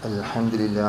الحمد لله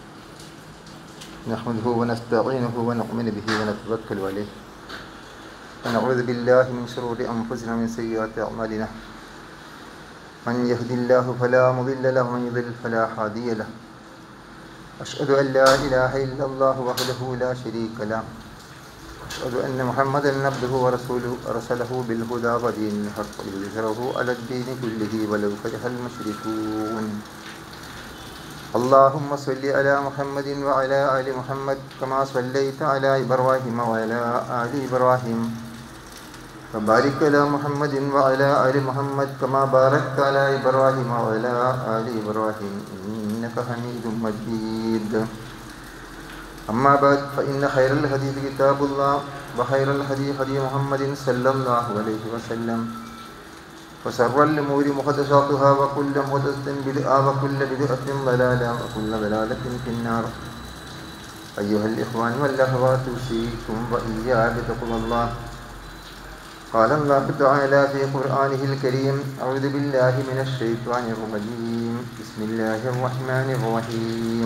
نحمده ونستعينه ونؤمن به ونتوكل عليه ونعوذ بالله من شرور أنفسنا ومن سيئات أعمالنا من يهد الله فلا مضل له ومن يضلل فلا هادي له أشهد أن لا إله إلا الله وحده لا شريك له أشهد أن محمدا عبده ورسوله أرسله بالهدى ودين الحق ليظهره على الدين كله ولو كره المشركون اللهم صل على محمد وعلى آل محمد كما صليت على إبراهيم وعلى آل إبراهيم وبارك على محمد وعلى آل محمد كما باركت على إبراهيم وعلى آل إبراهيم إنك حميد مجيد أما بعد فإن خير الحديث كتاب الله وخير الهدي هدي محمد صلى الله عليه وسلم وشر الأمور محدثاتها وكل محدثة بدعة وكل بدعة ضلالة وكل ضلالة في النار أيها الإخوان والأخوات أوصيكم وإياي بتقوى الله قال الله تعالى في قرآنه الكريم أعوذ بالله من الشيطان الرجيم بسم الله الرحمن الرحيم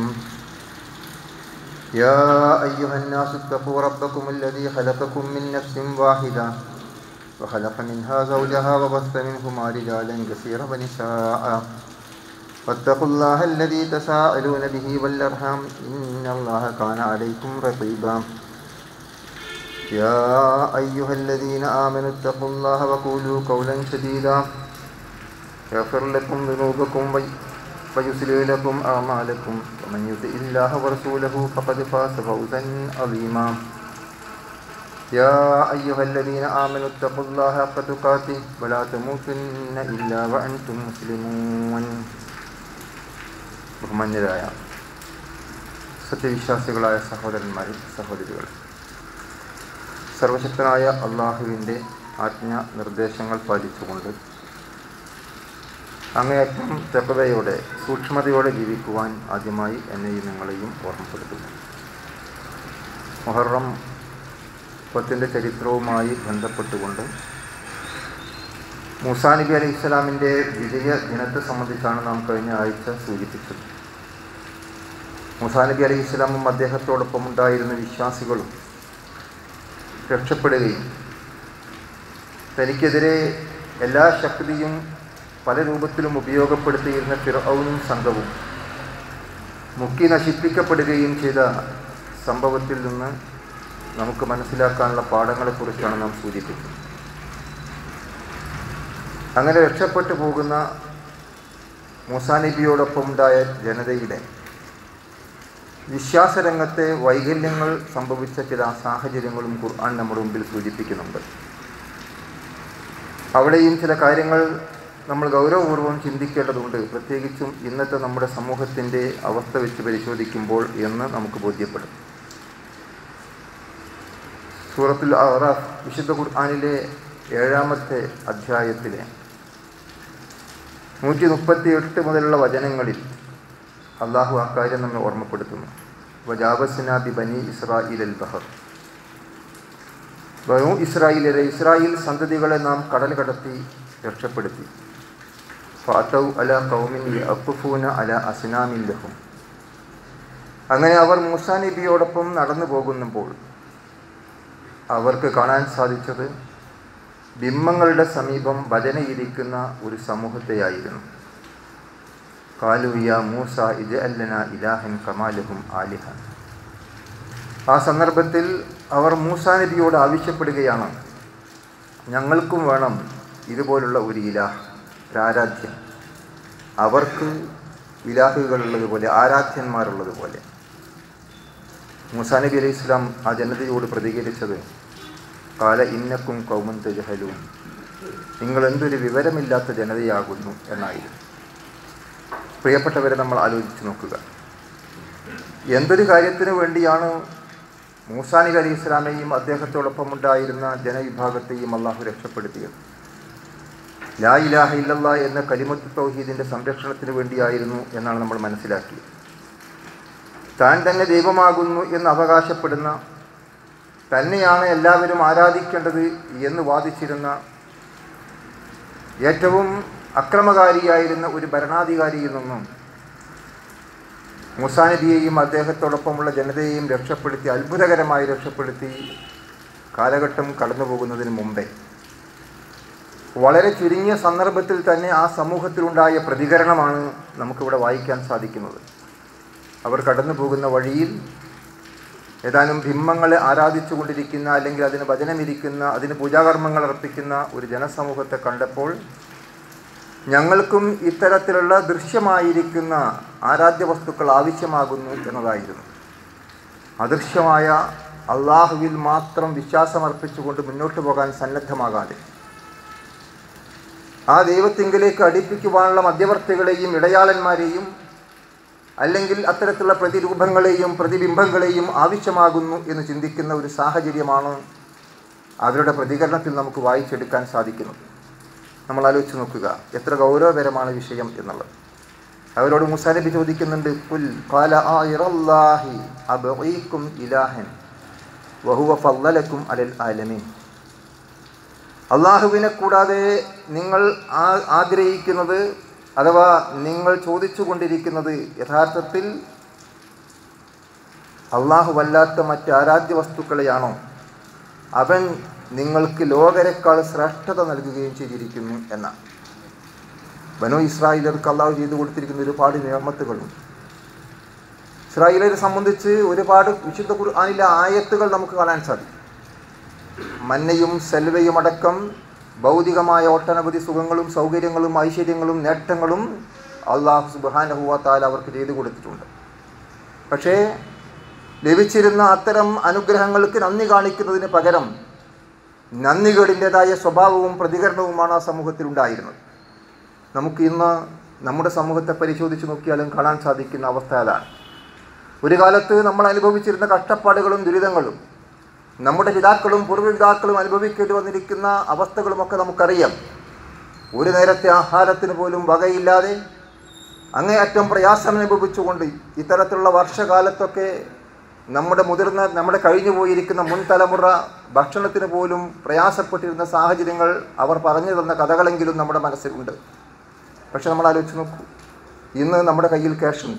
يا أيها الناس اتقوا ربكم الذي خلقكم من نفس واحدة وخلق منها زوجها وبث منهما رجالا كثيرا ونساء واتقوا الله الذي تساءلون به والأرحام إن الله كان عليكم رقيبا يا أيها الذين آمنوا اتقوا الله وقولوا قولا سديدا يغفر لكم ذنوبكم ويسلي لكم أعمالكم ومن يطع الله ورسوله فقد فاز فوزا عظيما يا أيها الذين آمنوا اتقوا الله حق تقاته ولا تموتن إلا وأنتم مسلمون ബഹുമാന്യരായ സത്യവിശ്വാസികളായ സഹോദരന്മാരെ സഹോദരികൾ സർവശക്തനായ അള്ളാഹുവിൻ്റെ ആജ്ഞ നിർദ്ദേശങ്ങൾ പാലിച്ചുകൊണ്ട് അങ്ങേയറ്റം തെപ്പതയോടെ സൂക്ഷ്മതയോടെ ജീവിക്കുവാൻ ആദ്യമായി എന്നെയും നിങ്ങളെയും ഓർമ്മപ്പെടുത്തുന്നു മൊഹറം പത്തിൻ്റെ ചരിത്രവുമായി ബന്ധപ്പെട്ടുകൊണ്ട് മൂസാ നബി അലൈഹി ഇസ്ലാമിൻ്റെ വിജയ ദിനത്തെ സംബന്ധിച്ചാണ് നാം കഴിഞ്ഞ ആഴ്ച സൂചിപ്പിച്ചത് മൂസാ നബി അലൈഹി ഇസ്ലാമും അദ്ദേഹത്തോടൊപ്പം ഉണ്ടായിരുന്ന വിശ്വാസികളും രക്ഷപ്പെടുകയും തനിക്കെതിരെ എല്ലാ ശക്തിയും പല രൂപത്തിലും ഉപയോഗപ്പെടുത്തിയിരുന്ന ഫിറൌനും സംഘവും മുക്കി നശിപ്പിക്കപ്പെടുകയും ചെയ്ത സംഭവത്തിൽ നിന്ന് നമുക്ക് മനസ്സിലാക്കാനുള്ള പാഠങ്ങളെക്കുറിച്ചാണ് നാം സൂചിപ്പിക്കുന്നത് അങ്ങനെ രക്ഷപ്പെട്ടു പോകുന്ന മൂസാ നബിയോടൊപ്പം ഉണ്ടായ ജനതയുടെ വിശ്വാസരംഗത്തെ വൈകല്യങ്ങൾ സംഭവിച്ച ചില സാഹചര്യങ്ങളും ഖുർആൻ നമ്മുടെ മുമ്പിൽ സൂചിപ്പിക്കുന്നുണ്ട് അവിടെയും ചില കാര്യങ്ങൾ നമ്മൾ ഗൗരവപൂർവ്വം ചിന്തിക്കേണ്ടതുണ്ട് പ്രത്യേകിച്ചും ഇന്നത്തെ നമ്മുടെ സമൂഹത്തിൻ്റെ അവസ്ഥ വെച്ച് പരിശോധിക്കുമ്പോൾ എന്ന് നമുക്ക് ബോധ്യപ്പെടും സൂറത്തുൽ അറാഫ് വിശുദ്ധ ഖുർആാനിലെ ഏഴാമത്തെ അധ്യായത്തിലെ നൂറ്റി മുപ്പത്തി എട്ട് മുതലുള്ള വചനങ്ങളിൽ അള്ളാഹു അക്കാര്യം നമ്മെ ഓർമ്മപ്പെടുത്തുന്നു വജാബസിനാബി ബനി ഇസ്രായിൽ അൽ ബഹർ ബനു ഇസ്രായേലിലെ ഇസ്രായേൽ സന്തതികളെ നാം കടൽ കടത്തി രക്ഷപ്പെടുത്തി ഫാത്തൗ അല കൗമിൻ അക്കുഫൂന അല അസ്നാമിൻ ലഹും അങ്ങനെ അവർ മൂസാ നബിയോടൊപ്പം നടന്നു പോകുമ്പോൾ അവർക്ക് കാണാൻ സാധിച്ചത് ബിംബങ്ങളുടെ സമീപം ഭജനയിരിക്കുന്ന ഒരു സമൂഹത്തെയായിരുന്നു കാലുയ മൂസ ഇജ അല്ലന ഇലാഹൻ കമാലഹും ആലിഹ ആ സന്ദർഭത്തിൽ അവർ മൂസാ നബിയോട് ആവശ്യപ്പെടുകയാണ് ഞങ്ങൾക്കും വേണം ഇതുപോലുള്ള ഒരു ഇലാഹ് ഒരാരാധ്യം അവർക്ക് ഇലാഹുകളുള്ളതുപോലെ ആരാധ്യന്മാരുള്ളതുപോലെ മൂസാ നബി അലൈഹി ഇസ്ലാം ആ ജനതയോട് പ്രതികരിച്ചത് കാല ഇന്നക്കും കൗമൻ തെജഹലും നിങ്ങൾ എന്തൊരു വിവരമില്ലാത്ത ജനതയാകുന്നു എന്നായിരുന്നു പ്രിയപ്പെട്ടവരെ നമ്മൾ ആലോചിച്ച് നോക്കുക എന്തൊരു കാര്യത്തിന് വേണ്ടിയാണ് മൂസാ നബി അലൈഹി ഇസ്ലാമെയും അദ്ദേഹത്തോടൊപ്പം ഉണ്ടായിരുന്ന ജനവിഭാഗത്തെയും അള്ളാഹു രക്ഷപ്പെടുത്തിയത് ലാ ഇലാഹ ഇല്ലല്ലാ എന്ന കലിമത്ത് തൗഹീദിൻ്റെ സംരക്ഷണത്തിന് വേണ്ടിയായിരുന്നു എന്നാണ് നമ്മൾ മനസ്സിലാക്കിയത് താൻ തന്നെ ദൈവമാകുന്നു എന്ന് അവകാശപ്പെടുന്ന തന്നെയാണ് എല്ലാവരും ആരാധിക്കേണ്ടത് എന്ന് വാദിച്ചിരുന്ന ഏറ്റവും അക്രമകാരിയായിരുന്ന ഒരു ഭരണാധികാരിയിൽ നിന്നും മുസാനബിയെയും അദ്ദേഹത്തോടൊപ്പമുള്ള ജനതയെയും രക്ഷപ്പെടുത്തി അത്ഭുതകരമായി രക്ഷപ്പെടുത്തി കാലഘട്ടം കടന്നു പോകുന്നതിന് മുമ്പേ വളരെ ചുരുങ്ങിയ സന്ദർഭത്തിൽ തന്നെ ആ സമൂഹത്തിലുണ്ടായ പ്രതികരണമാണ് നമുക്കിവിടെ വായിക്കാൻ സാധിക്കുന്നത് അവർ കടന്നു പോകുന്ന വഴിയിൽ ഏതാനും ബിംബങ്ങളെ ആരാധിച്ചു കൊണ്ടിരിക്കുന്ന അല്ലെങ്കിൽ അതിന് വചനമിരിക്കുന്ന അതിന് പൂജാകർമ്മങ്ങൾ അർപ്പിക്കുന്ന ഒരു ജനസമൂഹത്തെ കണ്ടപ്പോൾ ഞങ്ങൾക്കും ഇത്തരത്തിലുള്ള ദൃശ്യമായിരിക്കുന്ന ആരാധ്യ വസ്തുക്കൾ ആവശ്യമാകുന്നു എന്നതായിരുന്നു അദൃശ്യമായ അള്ളാഹുവിൽ മാത്രം വിശ്വാസമർപ്പിച്ചുകൊണ്ട് മുന്നോട്ട് പോകാൻ സന്നദ്ധമാകാതെ ആ ദൈവത്തിങ്കിലേക്ക് അടുപ്പിക്കുവാനുള്ള മധ്യവർത്തികളെയും ഇടയാളന്മാരെയും അല്ലെങ്കിൽ അത്തരത്തിലുള്ള പ്രതിരൂപങ്ങളെയും പ്രതിബിംബങ്ങളെയും ആവശ്യമാകുന്നു എന്ന് ചിന്തിക്കുന്ന ഒരു സാഹചര്യമാണ് അവരുടെ പ്രതികരണത്തിൽ നമുക്ക് വായിച്ചെടുക്കാൻ സാധിക്കുന്നത് നമ്മൾ ആലോചിച്ച് നോക്കുക എത്ര ഗൗരവപരമാണ് വിഷയം എന്നുള്ളത് അവരോട് മുസാനബി ചോദിക്കുന്നുണ്ട് പുൽ കാല ആയിറല്ലാഹി അബഈക്കും ഇലാഹൻ വഹുവ ഫല്ലലക്കും അലൽ ആലമീൻ അള്ളാഹുവിനെ കൂടാതെ നിങ്ങൾ ആ- ആഗ്രഹിക്കുന്നത് അഥവാ നിങ്ങൾ ചോദിച്ചു കൊണ്ടിരിക്കുന്നത് യഥാർത്ഥത്തിൽ അള്ളാഹുവല്ലാത്ത മറ്റ് ആരാധ്യ വസ്തുക്കളെയാണോ അവൻ നിങ്ങൾക്ക് ലോകരെക്കാൾ ശ്രേഷ്ഠത നൽകുകയും ചെയ്തിരിക്കുന്നു എന്നാണ് ബനോ ഇസ്രായേലർക്ക് അള്ളാഹു ചെയ്തു കൊടുത്തിരിക്കുന്ന ഒരുപാട് നിയമത്തുകളുണ്ട് ഇസ്രായേലരെ സംബന്ധിച്ച് ഒരുപാട് വിശുദ്ധ ഖുർആാനിലെ ആയത്തുകൾ നമുക്ക് കാണാൻ സാധിക്കും മന്നയും സെൽവയും അടക്കം ഭൗതികമായ ഒട്ടനവധി സുഖങ്ങളും സൗകര്യങ്ങളും ഐശ്വര്യങ്ങളും നേട്ടങ്ങളും അള്ളാഹു സുബാനഹുവാത്താൽ അവർക്ക് ചെയ്തു കൊടുത്തിട്ടുണ്ട് പക്ഷേ ലഭിച്ചിരുന്ന അത്തരം അനുഗ്രഹങ്ങൾക്ക് നന്ദി കാണിക്കുന്നതിന് പകരം നന്ദികേടിൻ്റെതായ സ്വഭാവവും പ്രതികരണവുമാണ് ആ സമൂഹത്തിൽ ഉണ്ടായിരുന്നത് നമുക്ക് ഇന്ന് നമ്മുടെ സമൂഹത്തെ പരിശോധിച്ച് നോക്കിയാലും കാണാൻ സാധിക്കുന്ന അവസ്ഥ അതാണ് ഒരു കാലത്ത് നമ്മൾ അനുഭവിച്ചിരുന്ന കഷ്ടപ്പാടുകളും ദുരിതങ്ങളും നമ്മുടെ പിതാക്കളും പൂർവ്വപിതാക്കളും അനുഭവിക്കേണ്ടി വന്നിരിക്കുന്ന അവസ്ഥകളുമൊക്കെ നമുക്കറിയാം ഒരു നേരത്തെ ആഹാരത്തിന് പോലും വകയില്ലാതെ അങ്ങേയറ്റം പ്രയാസം അനുഭവിച്ചുകൊണ്ട് ഇത്തരത്തിലുള്ള വർഷകാലത്തൊക്കെ നമ്മുടെ മുതിർന്ന നമ്മുടെ കഴിഞ്ഞു പോയിരിക്കുന്ന മുൻ തലമുറ ഭക്ഷണത്തിന് പോലും പ്രയാസപ്പെട്ടിരുന്ന സാഹചര്യങ്ങൾ അവർ പറഞ്ഞു തന്ന കഥകളെങ്കിലും നമ്മുടെ മനസ്സിലുണ്ട് പക്ഷെ നമ്മൾ ആലോചിച്ച് നോക്കൂ ഇന്ന് നമ്മുടെ കയ്യിൽ ക്യാഷുണ്ട്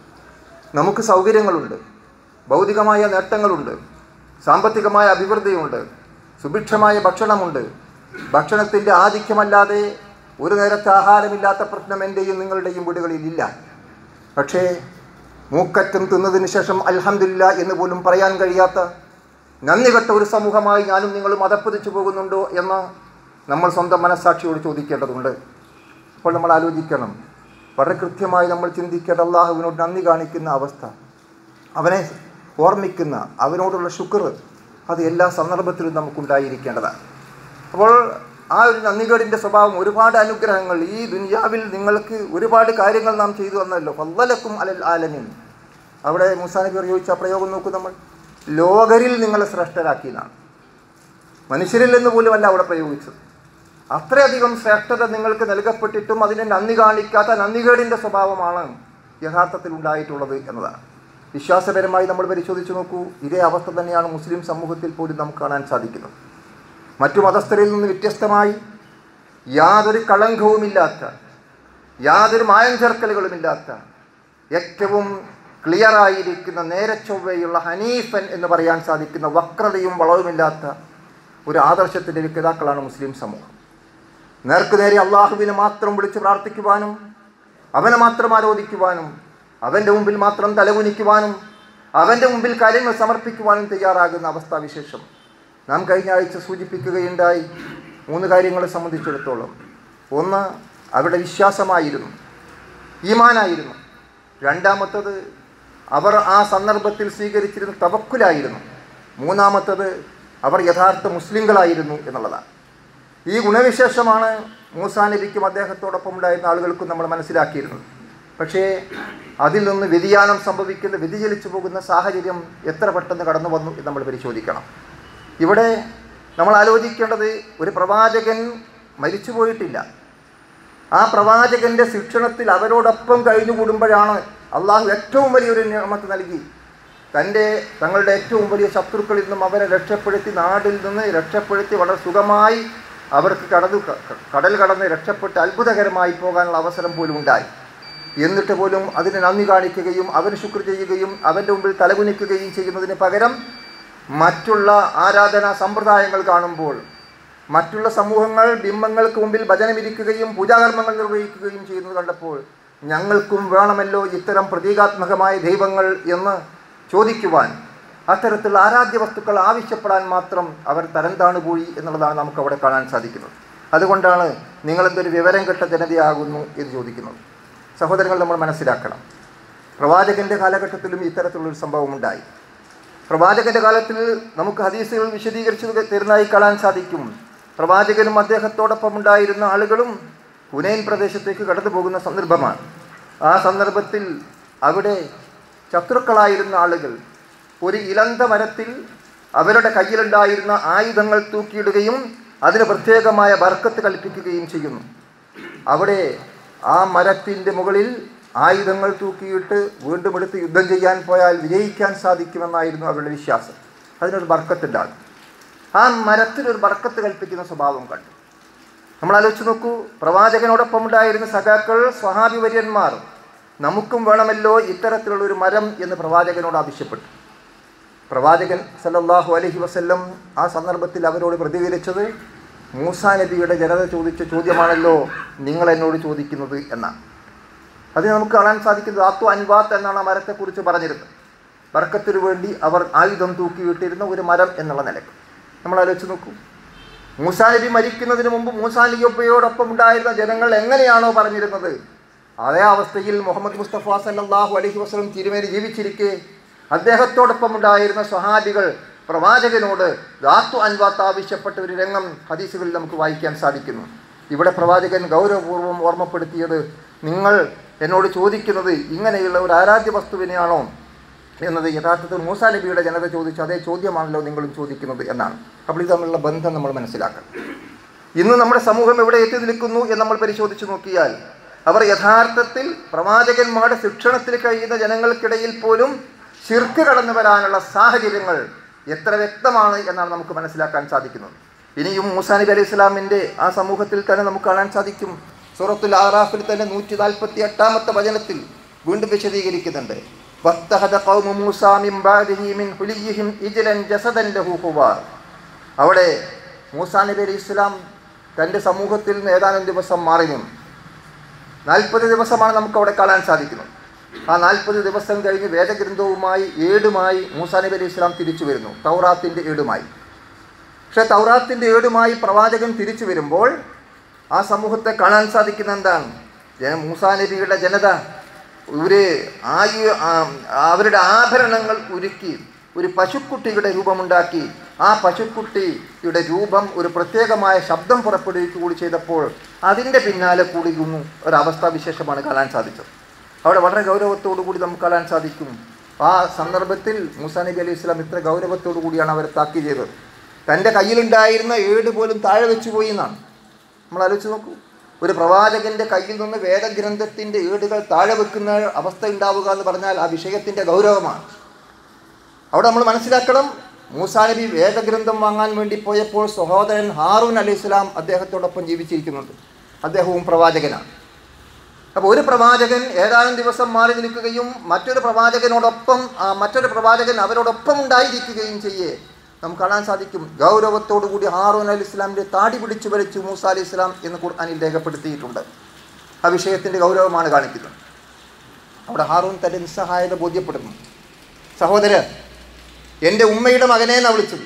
നമുക്ക് സൗകര്യങ്ങളുണ്ട് ഭൗതികമായ നേട്ടങ്ങളുണ്ട് സാമ്പത്തികമായ അഭിവൃദ്ധിയുണ്ട് സുഭിക്ഷമായ ഭക്ഷണമുണ്ട് ഭക്ഷണത്തിൻ്റെ ആധിക്യമല്ലാതെ ഒരു നേരത്തെ ആഹാരമില്ലാത്ത പ്രശ്നം എൻ്റെയും നിങ്ങളുടെയും വീടുകളിൽ ഇല്ല പക്ഷേ മൂക്കറ്റം തിന്നതിന് ശേഷം അൽഹംദുലില്ല എന്ന് പോലും പറയാൻ കഴിയാത്ത നന്ദി കെട്ട ഒരു സമൂഹമായി ഞാനും നിങ്ങളും അതപ്പതിച്ചു പോകുന്നുണ്ടോ എന്ന് നമ്മൾ സ്വന്തം മനസ്സാക്ഷിയോട് ചോദിക്കേണ്ടതുണ്ട് അപ്പോൾ നമ്മൾ ആലോചിക്കണം വളരെ കൃത്യമായി നമ്മൾ ചിന്തിക്കേണ്ട അള്ളാഹുവിനോട് നന്ദി കാണിക്കുന്ന അവസ്ഥ അവനെ ഓർമ്മിക്കുന്ന അവനോടുള്ള ശുക്ർ അത് എല്ലാ സന്ദർഭത്തിലും നമുക്കുണ്ടായിരിക്കേണ്ടതാണ് അപ്പോൾ ആ ഒരു നന്ദികേടിൻ്റെ സ്വഭാവം ഒരുപാട് അനുഗ്രഹങ്ങൾ ഈ ദുനിയാവിൽ നിങ്ങൾക്ക് ഒരുപാട് കാര്യങ്ങൾ നാം ചെയ്തു തന്നല്ലോ ഫല്ലലക്കും അലൽ ആലമിൻ അവിടെ മുസാനബി പ്രയോഗിച്ച ആ പ്രയോഗം നോക്കൂ നമ്മൾ ലോകരിൽ നിങ്ങളെ ശ്രേഷ്ഠരാക്കിയതാണ് മനുഷ്യരിൽ നിന്ന് പോലും അല്ല അവിടെ പ്രയോഗിച്ചത് അത്രയധികം ശ്രേഷ്ഠത നിങ്ങൾക്ക് നൽകപ്പെട്ടിട്ടും അതിനെ നന്ദി കാണിക്കാത്ത നന്ദികേടിൻ്റെ സ്വഭാവമാണ് യഥാർത്ഥത്തിൽ ഉണ്ടായിട്ടുള്ളത് എന്നതാണ് വിശ്വാസപരമായി നമ്മൾ പരിശോധിച്ച് നോക്കൂ ഇതേ അവസ്ഥ തന്നെയാണ് മുസ്ലിം സമൂഹത്തിൽ പോലും നമുക്ക് കാണാൻ സാധിക്കുന്നത് മറ്റു മതസ്ഥരിൽ നിന്ന് വ്യത്യസ്തമായി യാതൊരു കളങ്കവുമില്ലാത്ത യാതൊരു മായം ചേർക്കലുകളുമില്ലാത്ത ഏറ്റവും ക്ലിയറായിരിക്കുന്ന നേരെ ചൊവ്വയുള്ള ഹനീഫൻ എന്ന് പറയാൻ സാധിക്കുന്ന വക്രതയും വളവുമില്ലാത്ത ഒരു ആദർശത്തിൻ്റെ രക്ഷിതാക്കളാണ് മുസ്ലിം സമൂഹം നേർക്കുനേരെ അള്ളാഹുവിനെ മാത്രം വിളിച്ച് പ്രാർത്ഥിക്കുവാനും അവനെ മാത്രം ആരോധിക്കുവാനും അവൻ്റെ മുമ്പിൽ മാത്രം തലകുനിക്കുവാനും അവൻ്റെ മുമ്പിൽ കാര്യങ്ങൾ സമർപ്പിക്കുവാനും തയ്യാറാകുന്ന അവസ്ഥാവിശേഷം നാം കഴിഞ്ഞ ആഴ്ച സൂചിപ്പിക്കുകയുണ്ടായി മൂന്ന് കാര്യങ്ങളെ സംബന്ധിച്ചിടത്തോളം ഒന്ന് അവരുടെ വിശ്വാസമായിരുന്നു ഈമാനായിരുന്നു രണ്ടാമത്തത് അവർ ആ സന്ദർഭത്തിൽ സ്വീകരിച്ചിരുന്ന തവക്കുലായിരുന്നു മൂന്നാമത്തത് അവർ യഥാർത്ഥ മുസ്ലിങ്ങളായിരുന്നു എന്നുള്ളതാണ് ഈ ഗുണവിശേഷമാണ് മൂസാ നബിക്കും അദ്ദേഹത്തോടൊപ്പം ഉണ്ടായിരുന്ന ആളുകൾക്കും നമ്മൾ മനസ്സിലാക്കിയിരുന്നത് പക്ഷേ അതിൽ നിന്ന് വ്യതിയാനം സംഭവിക്കുന്ന വ്യതിചലിച്ചു പോകുന്ന സാഹചര്യം എത്ര പെട്ടെന്ന് കടന്നു വന്നു എന്ന് നമ്മൾ പരിശോധിക്കണം ഇവിടെ നമ്മൾ ആലോചിക്കേണ്ടത് ഒരു പ്രവാചകൻ മരിച്ചു പോയിട്ടില്ല ആ പ്രവാചകന്റെ ശിക്ഷണത്തിൽ അവരോടൊപ്പം കഴിഞ്ഞുകൂടുമ്പോഴാണ് അള്ളാഹു ഏറ്റവും വലിയൊരു നിയമത്ത് നൽകി തൻ്റെ തങ്ങളുടെ ഏറ്റവും വലിയ ശത്രുക്കളിൽ നിന്നും അവരെ രക്ഷപ്പെടുത്തി നാടിൽ നിന്ന് രക്ഷപ്പെടുത്തി വളരെ സുഖമായി അവർക്ക് കടന്നു ക- കടൽ കടന്ന് രക്ഷപ്പെട്ട് അത്ഭുതകരമായി പോകാനുള്ള അവസരം പോലും ഉണ്ടായി എന്നിട്ട് പോലും അതിന് നന്ദി കാണിക്കുകയും അവന് ശുക്ർ ചെയ്യുകയും അവൻ്റെ മുമ്പിൽ തലകുനിക്കുകയും ചെയ്യുന്നതിന് പകരം മറ്റുള്ള ആരാധനാ സമ്പ്രദായങ്ങൾ കാണുമ്പോൾ മറ്റുള്ള സമൂഹങ്ങൾ ബിംബങ്ങൾക്ക് മുമ്പിൽ ഭജനമിരിക്കുകയും പൂജാകർമ്മങ്ങൾ നിർവഹിക്കുകയും ചെയ്യുന്നത് കണ്ടപ്പോൾ ഞങ്ങൾക്കും വേണമല്ലോ ഇത്തരം പ്രതീകാത്മകമായ ദൈവങ്ങൾ എന്ന് ചോദിക്കുവാൻ അത്തരത്തിലുള്ള ആരാധ്യ വസ്തുക്കൾ ആവശ്യപ്പെടാൻ മാത്രം അവർ തരം താണുപോയി എന്നുള്ളതാണ് നമുക്ക് അവിടെ കാണാൻ സാധിക്കുന്നത് അതുകൊണ്ടാണ് നിങ്ങളെന്തൊരു വിവരം കെട്ട ജനതയാകുന്നു എന്ന് ചോദിക്കുന്നത് സഹോദരങ്ങൾ നമ്മൾ മനസ്സിലാക്കണം പ്രവാചകൻ്റെ കാലഘട്ടത്തിലും ഇത്തരത്തിലുള്ളൊരു സംഭവം ഉണ്ടായി പ്രവാചകന്റെ കാലത്തിൽ നമുക്ക് ഹദീസുകൾ വിശദീകരിച്ചു തരുന്നതായി കാണാൻ സാധിക്കും പ്രവാചകനും അദ്ദേഹത്തോടൊപ്പം ഉണ്ടായിരുന്ന ആളുകളും ഹുനൈൻ പ്രദേശത്തേക്ക് കടന്നു പോകുന്ന സന്ദർഭമാണ് ആ സന്ദർഭത്തിൽ അവിടെ ശത്രുക്കളായിരുന്ന ആളുകൾ ഒരു ഇലന്ത മരത്തിൽ അവരുടെ കയ്യിലുണ്ടായിരുന്ന ആയുധങ്ങൾ തൂക്കിയിടുകയും അതിന് പ്രത്യേകമായ ബർക്കത്ത് കൽപ്പിക്കുകയും ചെയ്യുന്നു അവിടെ ആ മരത്തിൻ്റെ മുകളിൽ ആയുധങ്ങൾ തൂക്കിയിട്ട് വീണ്ടും എടുത്ത് യുദ്ധം ചെയ്യാൻ പോയാൽ വിജയിക്കാൻ സാധിക്കുമെന്നായിരുന്നു അവരുടെ വിശ്വാസം അതിനൊരു ബർക്കത്തുണ്ടാകും ആ മരത്തിനൊരു ബർക്കത്ത് കൽപ്പിക്കുന്ന സ്വഭാവം കണ്ടു നമ്മൾ ആലോചിച്ച് നോക്കൂ പ്രവാചകനോടൊപ്പം ഉണ്ടായിരുന്ന സഖാക്കൾ സ്വഹാബി വര്യന്മാർ നമുക്കും വേണമല്ലോ ഇത്തരത്തിലുള്ള ഒരു മരം എന്ന് പ്രവാചകനോട് ആവശ്യപ്പെട്ടു പ്രവാചകൻ സല്ലല്ലാഹു അലൈഹി വസല്ലം ആ സന്ദർഭത്തിൽ അവരോട് പ്രതികരിച്ചത് മൂസാ നബിയുടെ ജനത ചോദിച്ച ചോദ്യമാണല്ലോ നിങ്ങൾ എന്നോട് ചോദിക്കുന്നത് എന്നാണ് അത് നമുക്ക് കാണാൻ സാധിക്കുന്നത് ആത്തു അൻവാത്ത് എന്നാണ് ആ മരത്തെക്കുറിച്ച് പറഞ്ഞിരുന്നത് ബർക്കത്തിന് വേണ്ടി അവർ ആയുധം തൂക്കിയിട്ടിരുന്ന ഒരു മരം എന്നുള്ള നിലക്ക് നമ്മൾ ആലോചിച്ച് നോക്കൂ മൂസാ നബി മരിക്കുന്നതിന് മുമ്പ് മൂസാ നബിയൊപ്പയോടൊപ്പം ഉണ്ടായിരുന്ന ജനങ്ങൾ എങ്ങനെയാണോ പറഞ്ഞിരുന്നത് അതേ അവസ്ഥയിൽ മുഹമ്മദ് മുസ്തഫ സല്ലല്ലാഹു അലൈഹി വസല്ലം തിരുമേനി ജീവിച്ചിരിക്കെ അദ്ദേഹത്തോടൊപ്പം ഉണ്ടായിരുന്ന സ്വഹാബികൾ പ്രവാചകനോട് ദാത്തു അൻവാത്ത് ആവശ്യപ്പെട്ട ഒരു രംഗം ഹദീസുകളിൽ നമുക്ക് വായിക്കാൻ സാധിക്കുന്നു ഇവിടെ പ്രവാചകൻ ഗൗരവപൂർവ്വം ഓർമ്മപ്പെടുത്തിയത് നിങ്ങൾ എന്നോട് ചോദിക്കുന്നത് ഇങ്ങനെയുള്ള ഒരു ആരാധ്യ വസ്തുവിനെയാണോ എന്നത് യഥാർത്ഥത്തിൽ മൂസാ നബിയുടെ ജനത ചോദിച്ച അതേ ചോദ്യമാണല്ലോ നിങ്ങളും ചോദിക്കുന്നത് എന്നാണ് അപ്പോൾ ഇത് തമ്മിലുള്ള ബന്ധം നമ്മൾ മനസ്സിലാക്കണം ഇന്ന് നമ്മുടെ സമൂഹം എവിടെ എത്തി നിൽക്കുന്നു എന്ന് നമ്മൾ പരിശോധിച്ച് നോക്കിയാൽ അവർ യഥാർത്ഥത്തിൽ പ്രവാചകന്മാരുടെ ശിക്ഷണത്തിൽ കഴിയുന്ന ജനങ്ങൾക്കിടയിൽ പോലും ശിർക്ക് കടന്നു വരാനുള്ള സാഹചര്യങ്ങൾ എത്ര വ്യക്തമാണ് എന്നാണ് നമുക്ക് മനസ്സിലാക്കാൻ സാധിക്കുന്നത് ഇനിയും മൂസാ നബി അലൈഹി ഇസ്ലാമിൻ്റെ ആ സമൂഹത്തിൽ തന്നെ നമുക്ക് കാണാൻ സാധിക്കും സൂറത്തുൽ ആറാഫിൽ തന്നെ നൂറ്റി നാൽപ്പത്തി എട്ടാമത്തെ വചനത്തിൽ വീണ്ടും വിശദീകരിക്കുന്നുണ്ട് വത്തഹദ ഖൗമു മൂസാ മിൻ ബഅദിഹി മിൻ ഹുലിയിഹിം ഇജ്ലൻ ജസദൻ ലഹു ഖുവാർ അവിടെ മൂസാ നബി അലൈഹി ഇസ്ലാം തൻ്റെ സമൂഹത്തിൽ നിന്ന് ഏതാനും ദിവസം മാറി നിന്നു നാൽപ്പത് ദിവസമാണ് നമുക്ക് അവിടെ കാണാൻ സാധിക്കുന്നത് ആ നാൽപ്പത് ദിവസം കഴിഞ്ഞ് വേദഗ്രന്ഥവുമായി ഏടുമായി മൂസാ നബി അലൈഹി ഇസ്ലാം തിരിച്ചു വരുന്നു തൗറാത്തിൻ്റെ ഏടുമായി പക്ഷേ തൗറാത്തിൻ്റെ ഏടുമായി പ്രവാചകൻ തിരിച്ചു വരുമ്പോൾ ആ സമൂഹത്തെ കാണാൻ സാധിക്കുന്ന എന്താണ് ജന മൂസാ നബിയുടെ ജനത ഒരു ആയു ആ- അവരുടെ ആഭരണങ്ങൾ ഉരുക്കി ഒരു പശുക്കുട്ടിയുടെ രൂപമുണ്ടാക്കി ആ പശുക്കുട്ടിയുടെ രൂപം ഒരു പ്രത്യേകമായ ശബ്ദം പുറപ്പെടുവിക്കുക കൂടി ചെയ്തപ്പോൾ അതിൻ്റെ പിന്നാലെ കൂടിയുന്നു ഒരവസ്ഥാവിശേഷമാണ് കാണാൻ സാധിച്ചത് അവിടെ വളരെ ഗൗരവത്തോടു കൂടി നമുക്ക് കാണാൻ സാധിക്കും ആ സന്ദർഭത്തിൽ മൂസാ നബി അലൈഹി ഇസ്ലാം ഇത്ര ഗൗരവത്തോടു കൂടിയാണ് അവരെ താക്കി ചെയ്തത് തൻ്റെ കയ്യിലുണ്ടായിരുന്ന ഏട് പോലും താഴെ വെച്ചു പോയി എന്നാണ് നമ്മൾ ആലോചിച്ച് നോക്കൂ ഒരു പ്രവാചകന്റെ കയ്യിൽ നിന്ന് വേദഗ്രന്ഥത്തിന്റെ ഏടുകൾ താഴെ വെക്കുന്ന അവസ്ഥ ഉണ്ടാവുക എന്ന് പറഞ്ഞാൽ ആ വിഷയത്തിന്റെ ഗൗരവമാണ് അവിടെ നമ്മൾ മനസ്സിലാക്കണം മൂസാ നബി വേദഗ്രന്ഥം വാങ്ങാൻ വേണ്ടി പോയപ്പോൾ സഹോദരൻ ഹാറൂൻ അലൈഹി ഇസ്ലാം അദ്ദേഹത്തോടൊപ്പം ജീവിച്ചിരിക്കുന്നുണ്ട് അദ്ദേഹവും പ്രവാചകനാണ് അപ്പോൾ ഒരു പ്രവാചകൻ ഏതാനും ദിവസം മാറി നിൽക്കുകയും മറ്റൊരു പ്രവാചകനോടൊപ്പം ആ മറ്റൊരു പ്രവാചകൻ അവരോടൊപ്പം ഉണ്ടായിരിക്കുകയും ചെയ്യേ നമുക്ക് കാണാൻ സാധിക്കും ഗൗരവത്തോടു കൂടി ഹാറൂൻ അലി ഇസ്ലാമിൻ്റെ താടി പിടിച്ചു വലിച്ചു മൂസ അലി ഇസ്ലാം എന്ന് ഖുർആാനിൽ രേഖപ്പെടുത്തിയിട്ടുണ്ട് ആ വിഷയത്തിൻ്റെ ഗൗരവമാണ് കാണിക്കുന്നത് അവിടെ ഹാറൂൻ തൻ്റെ നിസ്സഹായത ബോധ്യപ്പെടുന്നു സഹോദരൻ എൻ്റെ ഉമ്മയുടെ മകനെ എന്നാണ് വിളിച്ചത്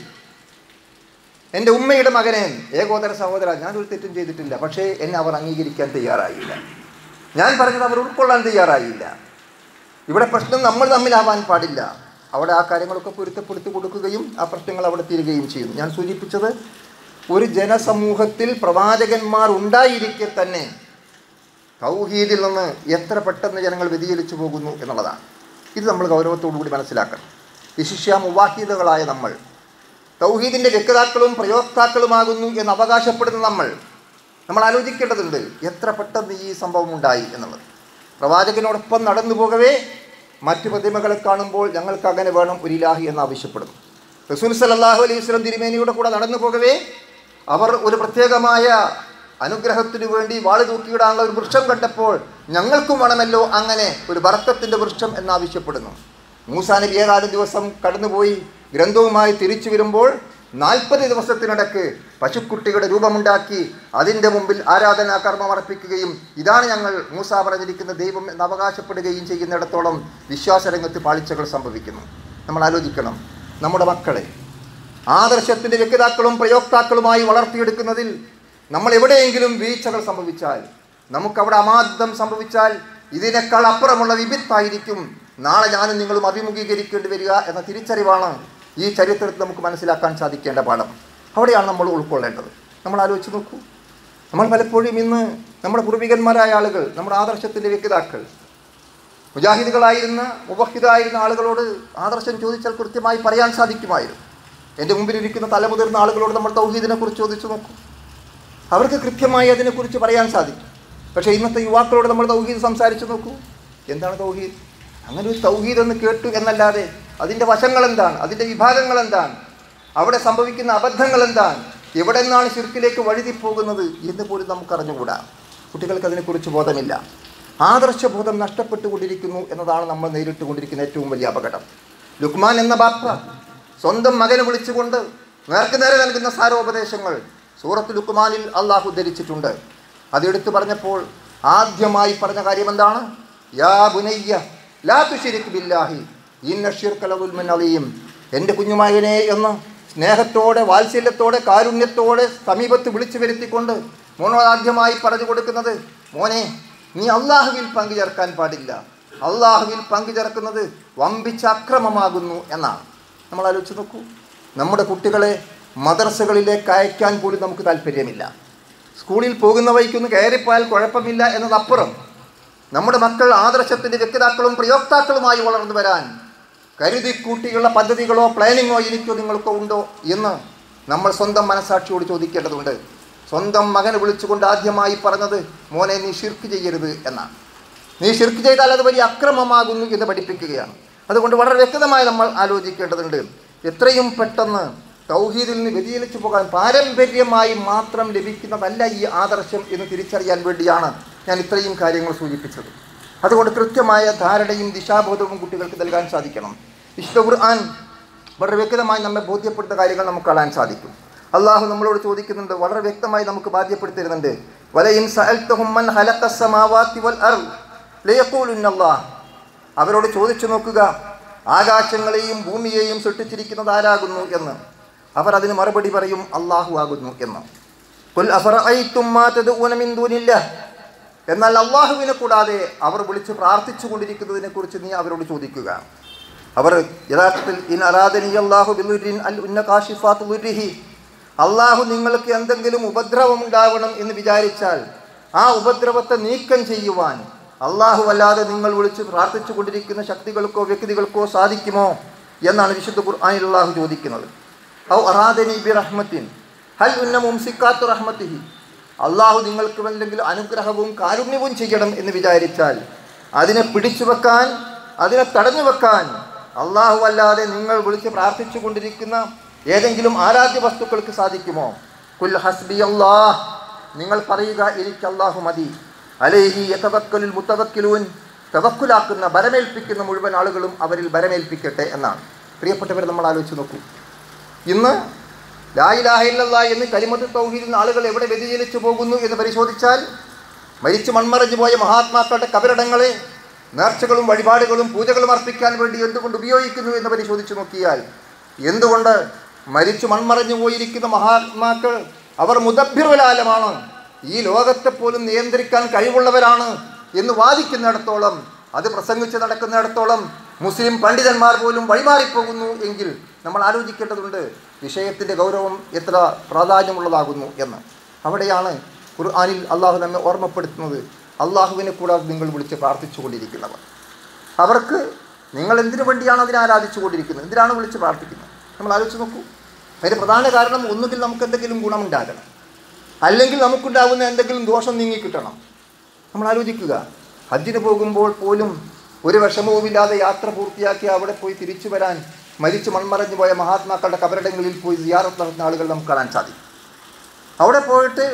എൻ്റെ ഉമ്മയുടെ മകനെ ഏകോദര സഹോദര ഞാനൊരു തെറ്റും ചെയ്തിട്ടില്ല പക്ഷേ എന്നെ അവർ അംഗീകരിക്കാൻ തയ്യാറായില്ല ഞാൻ പറഞ്ഞത് അവർ ഉൾക്കൊള്ളാൻ തയ്യാറായില്ല ഇവിടെ പ്രശ്നം നമ്മൾ തമ്മിലാവാൻ പാടില്ല അവിടെ ആ കാര്യങ്ങളൊക്കെ പൊരുത്തപ്പെടുത്തി കൊടുക്കുകയും ആ പ്രശ്നങ്ങൾ അവിടെ തീരുകയും ചെയ്യുന്നു ഞാൻ സൂചിപ്പിച്ചത് ഒരു ജനസമൂഹത്തിൽ പ്രവാചകന്മാർ ഉണ്ടായിരിക്കെ തന്നെ തൗഹീദിൽ നിന്ന് എത്ര പെട്ടെന്ന് ജനങ്ങൾ വ്യതിചലിച്ചു പോകുന്നു എന്നുള്ളതാണ് ഇത് നമ്മൾ ഗൗരവത്തോടു കൂടി മനസ്സിലാക്കണം വിശിഷ്യ മുവാഹിദകളായ നമ്മൾ തൗഹീദിൻ്റെ രക്ഷിതാക്കളും പ്രയോക്താക്കളുമാകുന്നു എന്ന് അവകാശപ്പെടുന്ന നമ്മൾ നമ്മൾ ആലോചിക്കേണ്ടതുണ്ട് എത്ര പെട്ടെന്ന് ഈ സംഭവം ഉണ്ടായി എന്നുള്ളത് പ്രവാചകനോടൊപ്പം നടന്നു പോകവേ മറ്റു പ്രതിമകളെ കാണുമ്പോൾ ഞങ്ങൾക്ക് അങ്ങനെ വേണം ഒരു ഇലാഹി എന്ന് ആവശ്യപ്പെടുന്നു റസൂൽ സല്ലല്ലാഹു അലൈഹി വസല്ലം തിരുമേനിയുടെ കൂടെ നടന്നു പോകവേ അവർ ഒരു പ്രത്യേകമായ അനുഗ്രഹത്തിനു വേണ്ടി വാള് തൂക്കിയിടാനുള്ള ഒരു വൃക്ഷം കണ്ടപ്പോൾ ഞങ്ങൾക്കും വേണമല്ലോ അങ്ങനെ ഒരു ബർക്കത്തിൻ്റെ വൃക്ഷം എന്നാവശ്യപ്പെടുന്നു മൂസാ നബി ഏതാനും ദിവസം കടന്നുപോയി ഗ്രന്ഥവുമായി തിരിച്ചു വരുമ്പോൾ നാൽപ്പത് ദിവസത്തിനിടക്ക് പശുക്കുട്ടിയുടെ രൂപമുണ്ടാക്കി അതിൻ്റെ മുമ്പിൽ ആരാധനാ കർമ്മം അർപ്പിക്കുകയും ഇതാണ് ഞങ്ങൾ മൂസ പറഞ്ഞിരിക്കുന്ന ദൈവം എന്ന് അവകാശപ്പെടുകയും ചെയ്യുന്നിടത്തോളം വിശ്വാസരംഗത്ത് പാളിച്ചകൾ സംഭവിക്കുന്നു നമ്മൾ ആലോചിക്കണം നമ്മുടെ മക്കളെ ആദർശത്തിൻ്റെ രക്ഷിതാക്കളും പ്രയോക്താക്കളുമായി വളർത്തിയെടുക്കുന്നതിൽ നമ്മൾ എവിടെയെങ്കിലും വീഴ്ചകൾ സംഭവിച്ചാൽ നമുക്കവിടെ അമാദം സംഭവിച്ചാൽ ഇതിനേക്കാൾ അപ്പുറമുള്ള വിപത്തായിരിക്കും നാളെ ഞാനും നിങ്ങളും അഭിമുഖീകരിക്കേണ്ടി വരിക എന്ന തിരിച്ചറിവാണ് ഈ ചരിത്രത്തിൽ നമുക്ക് മനസ്സിലാക്കാൻ സാധിക്കേണ്ട പാഠം അവിടെയാണ് നമ്മൾ ഉൾക്കൊള്ളേണ്ടത് നമ്മൾ ആലോചിച്ച് നോക്കൂ നമ്മൾ പലപ്പോഴും ഇന്ന് നമ്മുടെ പൂർവികന്മാരായ ആളുകൾ നമ്മുടെ ആദർശത്തിൻ്റെ വ്യക്തിതാക്കൾ മുജാഹിദുകളായിരുന്ന മുബഹിദായിരുന്ന ആളുകളോട് ആദർശം ചോദിച്ചാൽ കൃത്യമായി പറയാൻ സാധിക്കുമായിരുന്നു എൻ്റെ മുമ്പിലിരിക്കുന്ന തലമുതിർന്ന ആളുകളോട് നമ്മൾ തൗഹീദിനെ കുറിച്ച് ചോദിച്ചു നോക്കും അവർക്ക് കൃത്യമായി അതിനെക്കുറിച്ച് പറയാൻ സാധിക്കും പക്ഷേ ഇന്നത്തെ യുവാക്കളോട് നമ്മൾ തൗഹീദ് സംസാരിച്ചു നോക്കൂ എന്താണ് തൗഹീദ് അങ്ങനെ ഒരു തൗഹീദ് എന്ന് കേട്ടു എന്നല്ലാതെ അതിൻ്റെ വശങ്ങൾ എന്താണ് അതിൻ്റെ വിഭാഗങ്ങൾ എന്താണ് അവിടെ സംഭവിക്കുന്ന അബദ്ധങ്ങൾ എന്താണ് എവിടെ നിന്നാണ് ശിർക്കിലേക്ക് വഴുതിപ്പോകുന്നത് എന്ന് പോലും നമുക്ക് അറിഞ്ഞുകൂടാ കുട്ടികൾക്ക് അതിനെക്കുറിച്ച് ബോധമില്ല ആദർശബോധം നഷ്ടപ്പെട്ടുകൊണ്ടിരിക്കുന്നു എന്നതാണ് നമ്മൾ നേരിട്ടുകൊണ്ടിരിക്കുന്ന ഏറ്റവും വലിയ അപകടം ലുക്മാൻ എന്ന ബാപ്പ സ്വന്തം മകനെ വിളിച്ചുകൊണ്ട് നേർക്ക് നേരെ നൽകുന്ന സാരോപദേശങ്ങൾ സൂറത്ത് ലുക്മാനിൽ അള്ളാഹു ധരിച്ചിട്ടുണ്ട് അതെടുത്തു പറഞ്ഞപ്പോൾ ആദ്യമായി പറഞ്ഞ കാര്യം എന്താണ് യാ ബുനയ്യ ലാ തുശിരിക് ബില്ലാഹി ഇന്ന ഷിർക ലദുൽമുൻ അലീം എൻ്റെ കുഞ്ഞുമകനെ എന്ന് സ്നേഹത്തോടെ വാത്സല്യത്തോടെ കാരുണ്യത്തോടെ സമീപത്ത് വിളിച്ചു വരുത്തിക്കൊണ്ട് മോനോട് ആദ്യമായി പറഞ്ഞു കൊടുക്കുന്നത് മോനെ നീ അള്ളാഹുവിൽ പങ്കു ചേർക്കാൻ പാടില്ല അള്ളാഹുവിൽ പങ്കു ചേർക്കുന്നത് വമ്പിച്ച അക്രമമാകുന്നു എന്നാണ് നമ്മൾ ആലോചിച്ച് നോക്കൂ നമ്മുടെ കുട്ടികളെ മദ്രസകളിലേക്ക് അയക്കാൻ പോലും നമുക്ക് താല്പര്യമില്ല സ്കൂളിൽ പോകുന്ന വഴിക്കൊന്ന് കയറിപ്പോയാൽ കുഴപ്പമില്ല എന്നതപ്പുറം നമ്മുടെ മക്കൾ ആദർശത്തിൻ്റെ വ്യക്തിതാക്കളും പ്രയോക്താക്കളുമായി വളർന്നു വരാൻ കരുതി കൂട്ടിയുള്ള പദ്ധതികളോ പ്ലാനിങ്ങോ എനിക്കോ നിങ്ങൾക്കോ ഉണ്ടോ എന്ന് നമ്മൾ സ്വന്തം മനസാക്ഷിയോട് ചോദിക്കേണ്ടതുണ്ട് സ്വന്തം മകനെ വിളിച്ചുകൊണ്ട് ആദ്യമായി പറഞ്ഞത് മോനെ നീ ഷിർക്ക് ചെയ്യരുത് എന്നാണ് നീ ഷിർക്ക് ചെയ്താൽ അത് വലിയ അക്രമമാകുന്നു എന്ന് പഠിപ്പിക്കുകയാണ് അതുകൊണ്ട് വളരെ വ്യക്തമായി നമ്മൾ ആലോചിക്കേണ്ടതുണ്ട് എത്രയും പെട്ടെന്ന് തൗഹീദിൽ നിന്ന് വ്യതിചലിച്ചു പോകാൻ പാരമ്പര്യമായി മാത്രം ലഭിക്കുന്നതല്ല ഈ ആദർശം എന്ന് തിരിച്ചറിയാൻ വേണ്ടിയാണ് ഞാൻ ഇത്രയും കാര്യങ്ങൾ സൂചിപ്പിച്ചത് അതുകൊണ്ട് കൃത്യമായ ധാരണയും ദിശാബോധവും കുട്ടികൾക്ക് നൽകാൻ സാധിക്കണം വിശുദ്ധ ഖുർആൻ വളരെ വ്യക്തമായി നമ്മെ ബോധ്യപ്പെടുന്ന കാര്യങ്ങൾ നമുക്ക് കാണാൻ സാധിക്കും അള്ളാഹു നമ്മളോട് ചോദിക്കുന്നുണ്ട് വളരെ വ്യക്തമായി നമുക്ക് ബാധ്യപ്പെടുത്തിരുന്നുണ്ട് വലയിൻ സഅൽതഹും മൻ ഖലഖസ് സമാവാതി വൽ അർദ് ലയഖൂലുന്ന അല്ലാഹ് അവരോട് ചോദിച്ചു നോക്കുക ആകാശങ്ങളെയും ഭൂമിയെയും സൃഷ്ടിച്ചിരിക്കുന്നത് ആരാകുന്നു എന്ന് അവർ അതിന് മറുപടി പറയും അള്ളാഹു ആകുന്നു എന്ന് കുൽ അഫറഅയ്തും മാ തദഊന മിൻ ദൂനില്ലാഹ് എന്നാൽ അള്ളാഹുവിനെ കൂടാതെ അവർ വിളിച്ച് പ്രാർത്ഥിച്ചു കൊണ്ടിരിക്കുന്നതിനെ കുറിച്ച് നീ അവരോട് ചോദിക്കുക അവർ യഥാർത്ഥത്തിൽ ഇൻ അറാദനി അള്ളാഹു ബിലുരിൻ അൽ ഉന്ന കാഷിഫാത്ത് ലുരിഹി അള്ളാഹു നിങ്ങൾക്ക് എന്തെങ്കിലും ഉപദ്രവം ഉണ്ടാവണം എന്ന് വിചാരിച്ചാൽ ആ ഉപദ്രവത്തെ നീക്കം ചെയ്യുവാൻ അള്ളാഹു അല്ലാതെ നിങ്ങൾ വിളിച്ച് പ്രാർത്ഥിച്ചു കൊണ്ടിരിക്കുന്ന ശക്തികൾക്കോ വ്യക്തികൾക്കോ സാധിക്കുമോ എന്നാണ് വിശുദ്ധ ഖുർആാനിൽ അള്ളാഹു ചോദിക്കുന്നത് ഔ അറാദനി ബി റഹ്മത്തിൻ ഹൽ ഉന്ന മുംസിക്കാത്തു റഹ്മത്തിഹി അള്ളാഹു നിങ്ങൾക്ക് എന്തെങ്കിലും അനുഗ്രഹവും കാരുണ്യവും ചെയ്യണം എന്ന് വിചാരിച്ചാൽ അതിനെ പിടിച്ചു വെക്കാൻ അതിനെ തടഞ്ഞു വെക്കാൻ അള്ളാഹു അല്ലാതെ നിങ്ങൾ വിളിച്ച് പ്രാർത്ഥിച്ചു കൊണ്ടിരിക്കുന്ന ഏതെങ്കിലും ആരാധ്യ വസ്തുക്കൾക്ക് സാധിക്കുമോ കുൽ ഹസ്ബി അള്ളാഹ് നിങ്ങൾ പറയുക എനിക്ക് അള്ളാഹു മതി അലേഹി യതവക്കലുൽ മുത്തവക്കിലൂൻ തവക്കുലാക്കുന്ന ബലമേൽപ്പിക്കുന്ന മുഴുവൻ ആളുകളും അവരിൽ ബലമേൽപ്പിക്കട്ടെ എന്നാണ് പ്രിയപ്പെട്ടവർ നമ്മൾ ആലോചിച്ച് നോക്കൂ ഇന്ന് ലായിലാഹില്ല എന്ന് കരിമത്ത് തൗഹീദിൽ നിന്ന് ആളുകൾ എവിടെ വ്യതിചലിച്ചു പോകുന്നു എന്ന് പരിശോധിച്ചാൽ മരിച്ചു മൺമറഞ്ഞു പോയ മഹാത്മാക്കളുടെ കബറിടങ്ങളെ നേർച്ചകളും വഴിപാടുകളും പൂജകളും അർപ്പിക്കാൻ വേണ്ടി എന്തുകൊണ്ട് ഉപയോഗിക്കുന്നു എന്ന് പരിശോധിച്ചു നോക്കിയാൽ എന്തുകൊണ്ട് മരിച്ചു മൺമറഞ്ഞു പോയിരിക്കുന്ന മഹാത്മാക്കൾ അവർ മുദഭ്യവലാലമാണ് ഈ ലോകത്തെ പോലും നിയന്ത്രിക്കാൻ കഴിവുള്ളവരാണ് എന്ന് വാദിക്കുന്നിടത്തോളം അത് പ്രസംഗിച്ച് നടക്കുന്നിടത്തോളം മുസ്ലിം പണ്ഡിതന്മാർ പോലും വഴിമാറിപ്പോകുന്നു എങ്കിൽ നമ്മൾ ആലോചിക്കേണ്ടതുണ്ട് വിഷയത്തിൻ്റെ ഗൗരവം എത്ര പ്രാധാന്യമുള്ളതാകുന്നു എന്ന് അവിടെയാണ് ഖുർആാനിൽ അള്ളാഹു നമ്മെ ഓർമ്മപ്പെടുത്തുന്നത് അള്ളാഹുവിനെ കൂടാതെ നിങ്ങൾ വിളിച്ച് പ്രാർത്ഥിച്ചു കൊണ്ടിരിക്കുന്നവർ അവർക്ക് നിങ്ങൾ എന്തിനു വേണ്ടിയാണ് അതിനെ ആരാധിച്ചു കൊണ്ടിരിക്കുന്നത് എന്തിനാണ് വിളിച്ച് പ്രാർത്ഥിക്കുന്നത് നമ്മൾ ആലോചിച്ച് നോക്കൂ അതിൻ്റെ പ്രധാന കാരണം ഒന്നുകിൽ നമുക്ക് എന്തെങ്കിലും ഗുണമുണ്ടാകണം അല്ലെങ്കിൽ നമുക്കുണ്ടാകുന്ന എന്തെങ്കിലും ദോഷം നീങ്ങിക്കിട്ടണം നമ്മൾ ആലോചിക്കുക ഹജ്ജിന് പോകുമ്പോൾ പോലും ഒരു വിഷമവുമില്ലാതെ യാത്ര പൂർത്തിയാക്കി അവിടെ പോയി തിരിച്ചു വരാൻ മരിച്ചു മൺമറഞ്ഞു പോയ മഹാത്മാക്കളുടെ കബറിടങ്ങളിൽ പോയി സിയാറത്ത് നടത്തുന്ന ആളുകൾ നമുക്ക് കാണാൻ സാധിക്കും അവിടെ പോയിട്ട്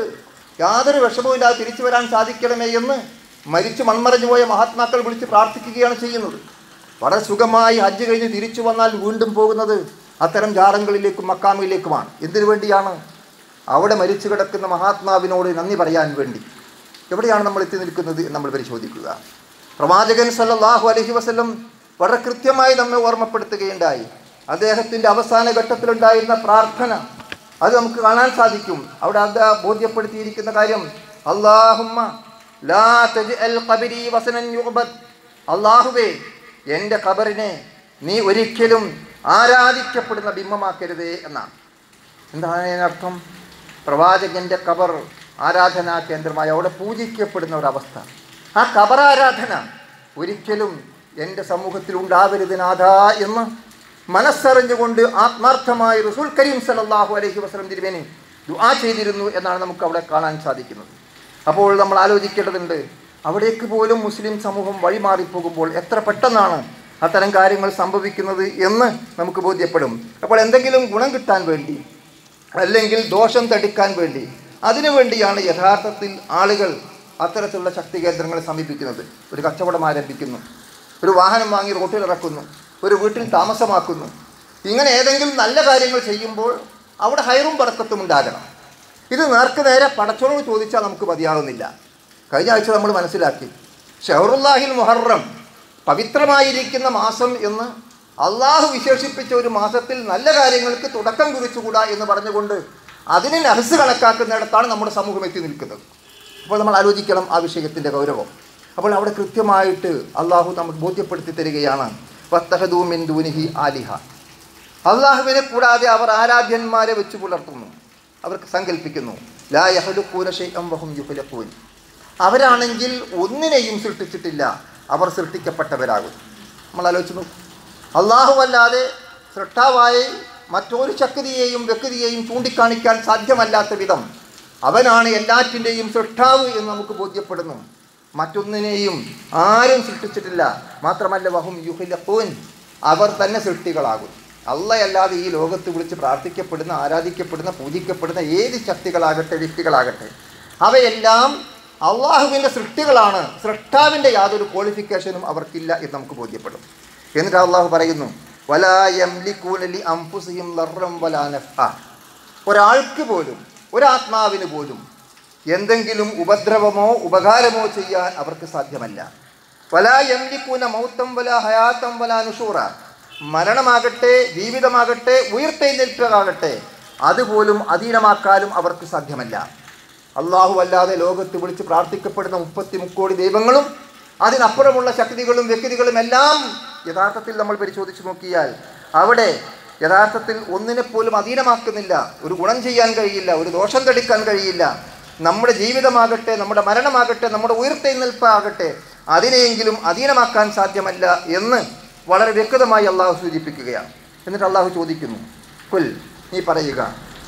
യാതൊരു വിഷമവുമില്ലാതെ തിരിച്ചു വരാൻ സാധിക്കണമേ എന്ന് മരിച്ചു മൺമറഞ്ഞു പോയ മഹാത്മാക്കൾ വിളിച്ച് പ്രാർത്ഥിക്കുകയാണ് ചെയ്യുന്നത് വളരെ സുഖമായി ഹജ്ജ് കഴിഞ്ഞ് തിരിച്ചു വന്നാൽ വീണ്ടും പോകുന്നത് അത്തരം ജാറങ്ങളിലേക്കും മക്കാമിലേക്കുമാണ് എന്തിനു വേണ്ടിയാണ് അവിടെ മരിച്ചു കിടക്കുന്ന മഹാത്മാവിനോട് നന്ദി പറയാൻ വേണ്ടി എവിടെയാണ് നമ്മൾ എത്തി നിൽക്കുന്നത് എന്ന് നമ്മൾ പരിശോധിക്കുക പ്രവാചകൻ സല്ലല്ലാഹു അലൈഹി വസല്ലം വളരെ കൃത്യമായി നമ്മെ ഓർമ്മപ്പെടുത്തുകയുണ്ടായി അദ്ദേഹത്തിൻ്റെ അവസാന ഘട്ടത്തിലുണ്ടായിരുന്ന പ്രാർത്ഥന അത് നമുക്ക് കാണാൻ സാധിക്കും അവിടെ അത് ബോധ്യപ്പെടുത്തിയിരിക്കുന്ന കാര്യം അള്ളാഹുമ്മ ലാ തജ്അൽ ഖബരി വസനൻ യുഅബദ് അള്ളാഹുവേ എൻ്റെ ഖബറിനെ നീ ഒരിക്കലും ആരാധിക്കപ്പെടുന്ന ബിംബമാക്കരുതേ എന്നാണ് എന്താണ് അതിനർത്ഥം പ്രവാചകന്റെ കബർ ആരാധനാ കേന്ദ്രമായി അവിടെ പൂജിക്കപ്പെടുന്ന ഒരവസ്ഥ ആ കബർ ആരാധന ഒരിക്കലും എൻ്റെ സമൂഹത്തിൽ ഉണ്ടാവരുത് നാഥ എന്ന് മനസ്സറിഞ്ഞുകൊണ്ട് ആത്മാർത്ഥമായി റസൂൽ കരീം സല്ലല്ലാഹു അലൈഹി വസല്ലം തിരുവേനി ദുആ ചെയ്തിരുന്നു എന്നാണ് നമുക്ക് അവിടെ കാണാൻ സാധിക്കുന്നത് അപ്പോൾ നമ്മൾ ആലോചിക്കേണ്ടതുണ്ട് അവിടേക്ക് പോലും മുസ്ലിം സമൂഹം വഴിമാറിപ്പോകുമ്പോൾ എത്ര പെട്ടെന്നാണ് അത്തരം കാര്യങ്ങൾ സംഭവിക്കുന്നത് എന്ന് നമുക്ക് ബോധ്യപ്പെടും അപ്പോൾ എന്തെങ്കിലും ഗുണം കിട്ടാൻ വേണ്ടി അല്ലെങ്കിൽ ദോഷം തടുക്കാൻ വേണ്ടി അതിനു വേണ്ടിയാണ് യഥാർത്ഥത്തിൽ ആളുകൾ അത്തരത്തിലുള്ള ശക്തി കേന്ദ്രങ്ങളെ സമീപിക്കുന്നത് ഒരു കച്ചവടം ആരംഭിക്കുന്നു ഒരു വാഹനം വാങ്ങി റോട്ടിൽ ഇറക്കുന്നു ഒരു വീട്ടിൽ താമസമാക്കുന്നു ഇങ്ങനെ ഏതെങ്കിലും നല്ല കാര്യങ്ങൾ ചെയ്യുമ്പോൾ അവിടെ ഹൈറും പടക്കത്തും ഉണ്ടാകണം ഇത് നേർക്ക് നേരെ പടച്ചോളോട് ചോദിച്ചാൽ നമുക്ക് മതിയാകുന്നില്ല കഴിഞ്ഞ ആഴ്ച നമ്മൾ മനസ്സിലാക്കി ഷെഹറുല്ലാഹിൽ മുഹറം പവിത്രമായിരിക്കുന്ന മാസം എന്ന് അള്ളാഹു വിശേഷിപ്പിച്ച ഒരു മാസത്തിൽ നല്ല കാര്യങ്ങൾക്ക് തുടക്കം കുറിച്ചുകൂടാ എന്ന് പറഞ്ഞുകൊണ്ട് അതിനെ നഹസ് കണക്കാക്കുന്നിടത്താണ് നമ്മുടെ സമൂഹം എത്തി നിൽക്കുന്നത് അപ്പോൾ നമ്മൾ ആലോചിക്കണം ആ വിഷയത്തിൻ്റെ ഗൗരവം അപ്പോൾ അവിടെ കൃത്യമായിട്ട് അള്ളാഹു നമുക്ക് ബോധ്യപ്പെടുത്തി തരികയാണ് വത്തഹദൂ മിൻ ദൂനിഹി ആലിഹ അള്ളാഹുവിനെ കൂടാതെ അവർ ആരാധ്യന്മാരെ വെച്ച് പുലർത്തുന്നു അവർക്ക് സങ്കല്പിക്കുന്നു ലാ യഹലുക്കൂന ഷൈഅം വഹും യുഹലക്കൂൻ അവരാണെങ്കിൽ ഒന്നിനെയും സൃഷ്ടിച്ചിട്ടില്ല അവർ സൃഷ്ടിക്കപ്പെട്ടവരാകും നമ്മൾ ആലോചിച്ച് നോക്കും അള്ളാഹു അല്ലാതെ സൃഷ്ടാവായ മറ്റൊരു ശക്തിയെയും വ്യക്തിയെയും ചൂണ്ടിക്കാണിക്കാൻ സാധ്യമല്ലാത്ത വിധം അവനാണ് എല്ലാറ്റിൻ്റെയും സൃഷ്ടാവ് എന്ന് നമുക്ക് ബോധ്യപ്പെടുന്നു മറ്റൊന്നിനെയും ആരും സൃഷ്ടിച്ചിട്ടില്ല മാത്രമല്ല വഹും യുഹിലൂൻ അവർ തന്നെ സൃഷ്ടികളാകും അല്ലയല്ലാതെ ഈ ലോകത്ത് വിളിച്ച് പ്രാർത്ഥിക്കപ്പെടുന്ന ആരാധിക്കപ്പെടുന്ന പൂജിക്കപ്പെടുന്ന ഏത് ശക്തികളാകട്ടെ വ്യക്തികളാകട്ടെ അവയെല്ലാം അള്ളാഹുവിൻ്റെ സൃഷ്ടികളാണ് സൃഷ്ടാവിൻ്റെ യാതൊരു ക്വാളിഫിക്കേഷനും അവർക്കില്ല എന്ന് നമുക്ക് ബോധ്യപ്പെടും എന്നിട്ട് അള്ളാഹു പറയുന്നു വലാ യംലിക്കൂനലി അംഫുസിഹിം ലർറം വലാ നഫ്അ ഒരാൾക്ക് പോലും ഒരാത്മാവിന് പോലും എന്തെങ്കിലും ഉപദ്രവമോ ഉപകാരമോ ചെയ്യാൻ അവർക്ക് സാധ്യമല്ല വലാ യംലിക്കൂന മൗത്തം വല ഹയാത്തം വല നുഷൂറ മരണമാകട്ടെ ജീവിതമാകട്ടെ ഉയർത്തെഴുന്നേൽപ്പതാകട്ടെ അതുപോലും അധീനമാക്കാനും അവർക്ക് സാധ്യമല്ല അള്ളാഹു അല്ലാതെ ലോകത്ത് വിളിച്ച് പ്രാർത്ഥിക്കപ്പെടുന്ന മുപ്പത്തി മുക്കോടി ദൈവങ്ങളും അതിനപ്പുറമുള്ള ശക്തികളും വ്യക്തികളും എല്ലാം യഥാർത്ഥത്തിൽ നമ്മൾ പരിശോധിച്ച് നോക്കിയാൽ അവിടെ യഥാർത്ഥത്തിൽ ഒന്നിനെ പോലും അധീനമാക്കുന്നില്ല ഒരു ഗുണം ചെയ്യാൻ കഴിയില്ല ഒരു ദോഷം തടിക്കാൻ കഴിയില്ല നമ്മുടെ ജീവിതമാകട്ടെ നമ്മുടെ മരണമാകട്ടെ നമ്മുടെ ഉയർത്തെഴുന്നേൽപ്പാകട്ടെ അതിനെയെങ്കിലും അധീനമാക്കാൻ സാധ്യമല്ല എന്ന് വളരെ വ്യക്തമായി അള്ളാഹു സൂചിപ്പിക്കുകയാണ് എന്നിട്ട് അള്ളാഹു ചോദിക്കുന്നു കുൽ നീ പറയുക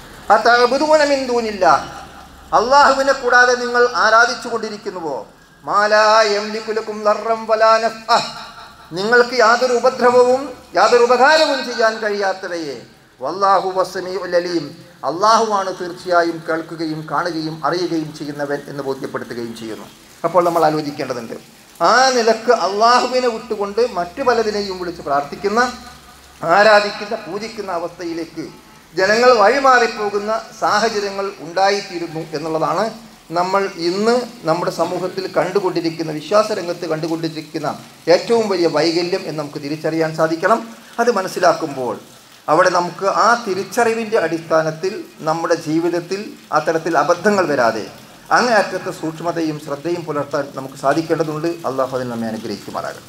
അത്തൂനമിന്തൂനില്ല അള്ളാഹുവിനെ കൂടാതെ നിങ്ങൾ ആരാധിച്ചു കൊണ്ടിരിക്കുന്നുവോ മാലായംലിക്കുലക്കും ലർറം വലാനഫ് നിങ്ങൾക്ക് യാതൊരു ഉപദ്രവവും യാതൊരു ഉപകാരവും ചെയ്യാൻ കഴിയാത്തവയെ വല്ലാഹു വസമി അലീം അള്ളാഹുവാണ് തീർച്ചയായും കേൾക്കുകയും കാണുകയും അറിയുകയും ചെയ്യുന്നവൻ എന്ന് ബോധ്യപ്പെടുത്തുകയും ചെയ്യുന്നു അപ്പോൾ നമ്മൾ ആലോചിക്കേണ്ടതുണ്ട് ആ നിലക്ക് അള്ളാഹുവിനെ വിട്ടുകൊണ്ട് മറ്റു പലതിനെയും വിളിച്ച് പ്രാർത്ഥിക്കുന്ന ആരാധിക്കുന്ന പൂജിക്കുന്ന അവസ്ഥയിലേക്ക് ജനങ്ങൾ വഴിമാറിപ്പോകുന്ന സാഹചര്യങ്ങൾ ഉണ്ടായിത്തീരുന്നു എന്നുള്ളതാണ് നമ്മൾ ഇന്ന് നമ്മുടെ സമൂഹത്തിൽ കണ്ടുകൊണ്ടിരിക്കുന്ന വിശ്വാസരംഗത്ത് കണ്ടുകൊണ്ടിരിക്കുന്ന ഏറ്റവും വലിയ വൈകല്യം എന്ന് നമുക്ക് തിരിച്ചറിയാൻ സാധിക്കണം അത് മനസ്സിലാക്കുമ്പോൾ അവിടെ നമുക്ക് ആ തിരിച്ചറിവിൻ്റെ അടിസ്ഥാനത്തിൽ നമ്മുടെ ജീവിതത്തിൽ അത്തരത്തിൽ അബദ്ധങ്ങൾ വരാതെ അങ്ങേയറ്റത്തെ സൂക്ഷ്മതയും ശ്രദ്ധയും പുലർത്താൻ നമുക്ക് സാധിക്കേണ്ടതുണ്ട് അള്ളാഹു അതിൽ നമ്മെ അനുഗ്രഹിക്കുമാറാകട്ടെ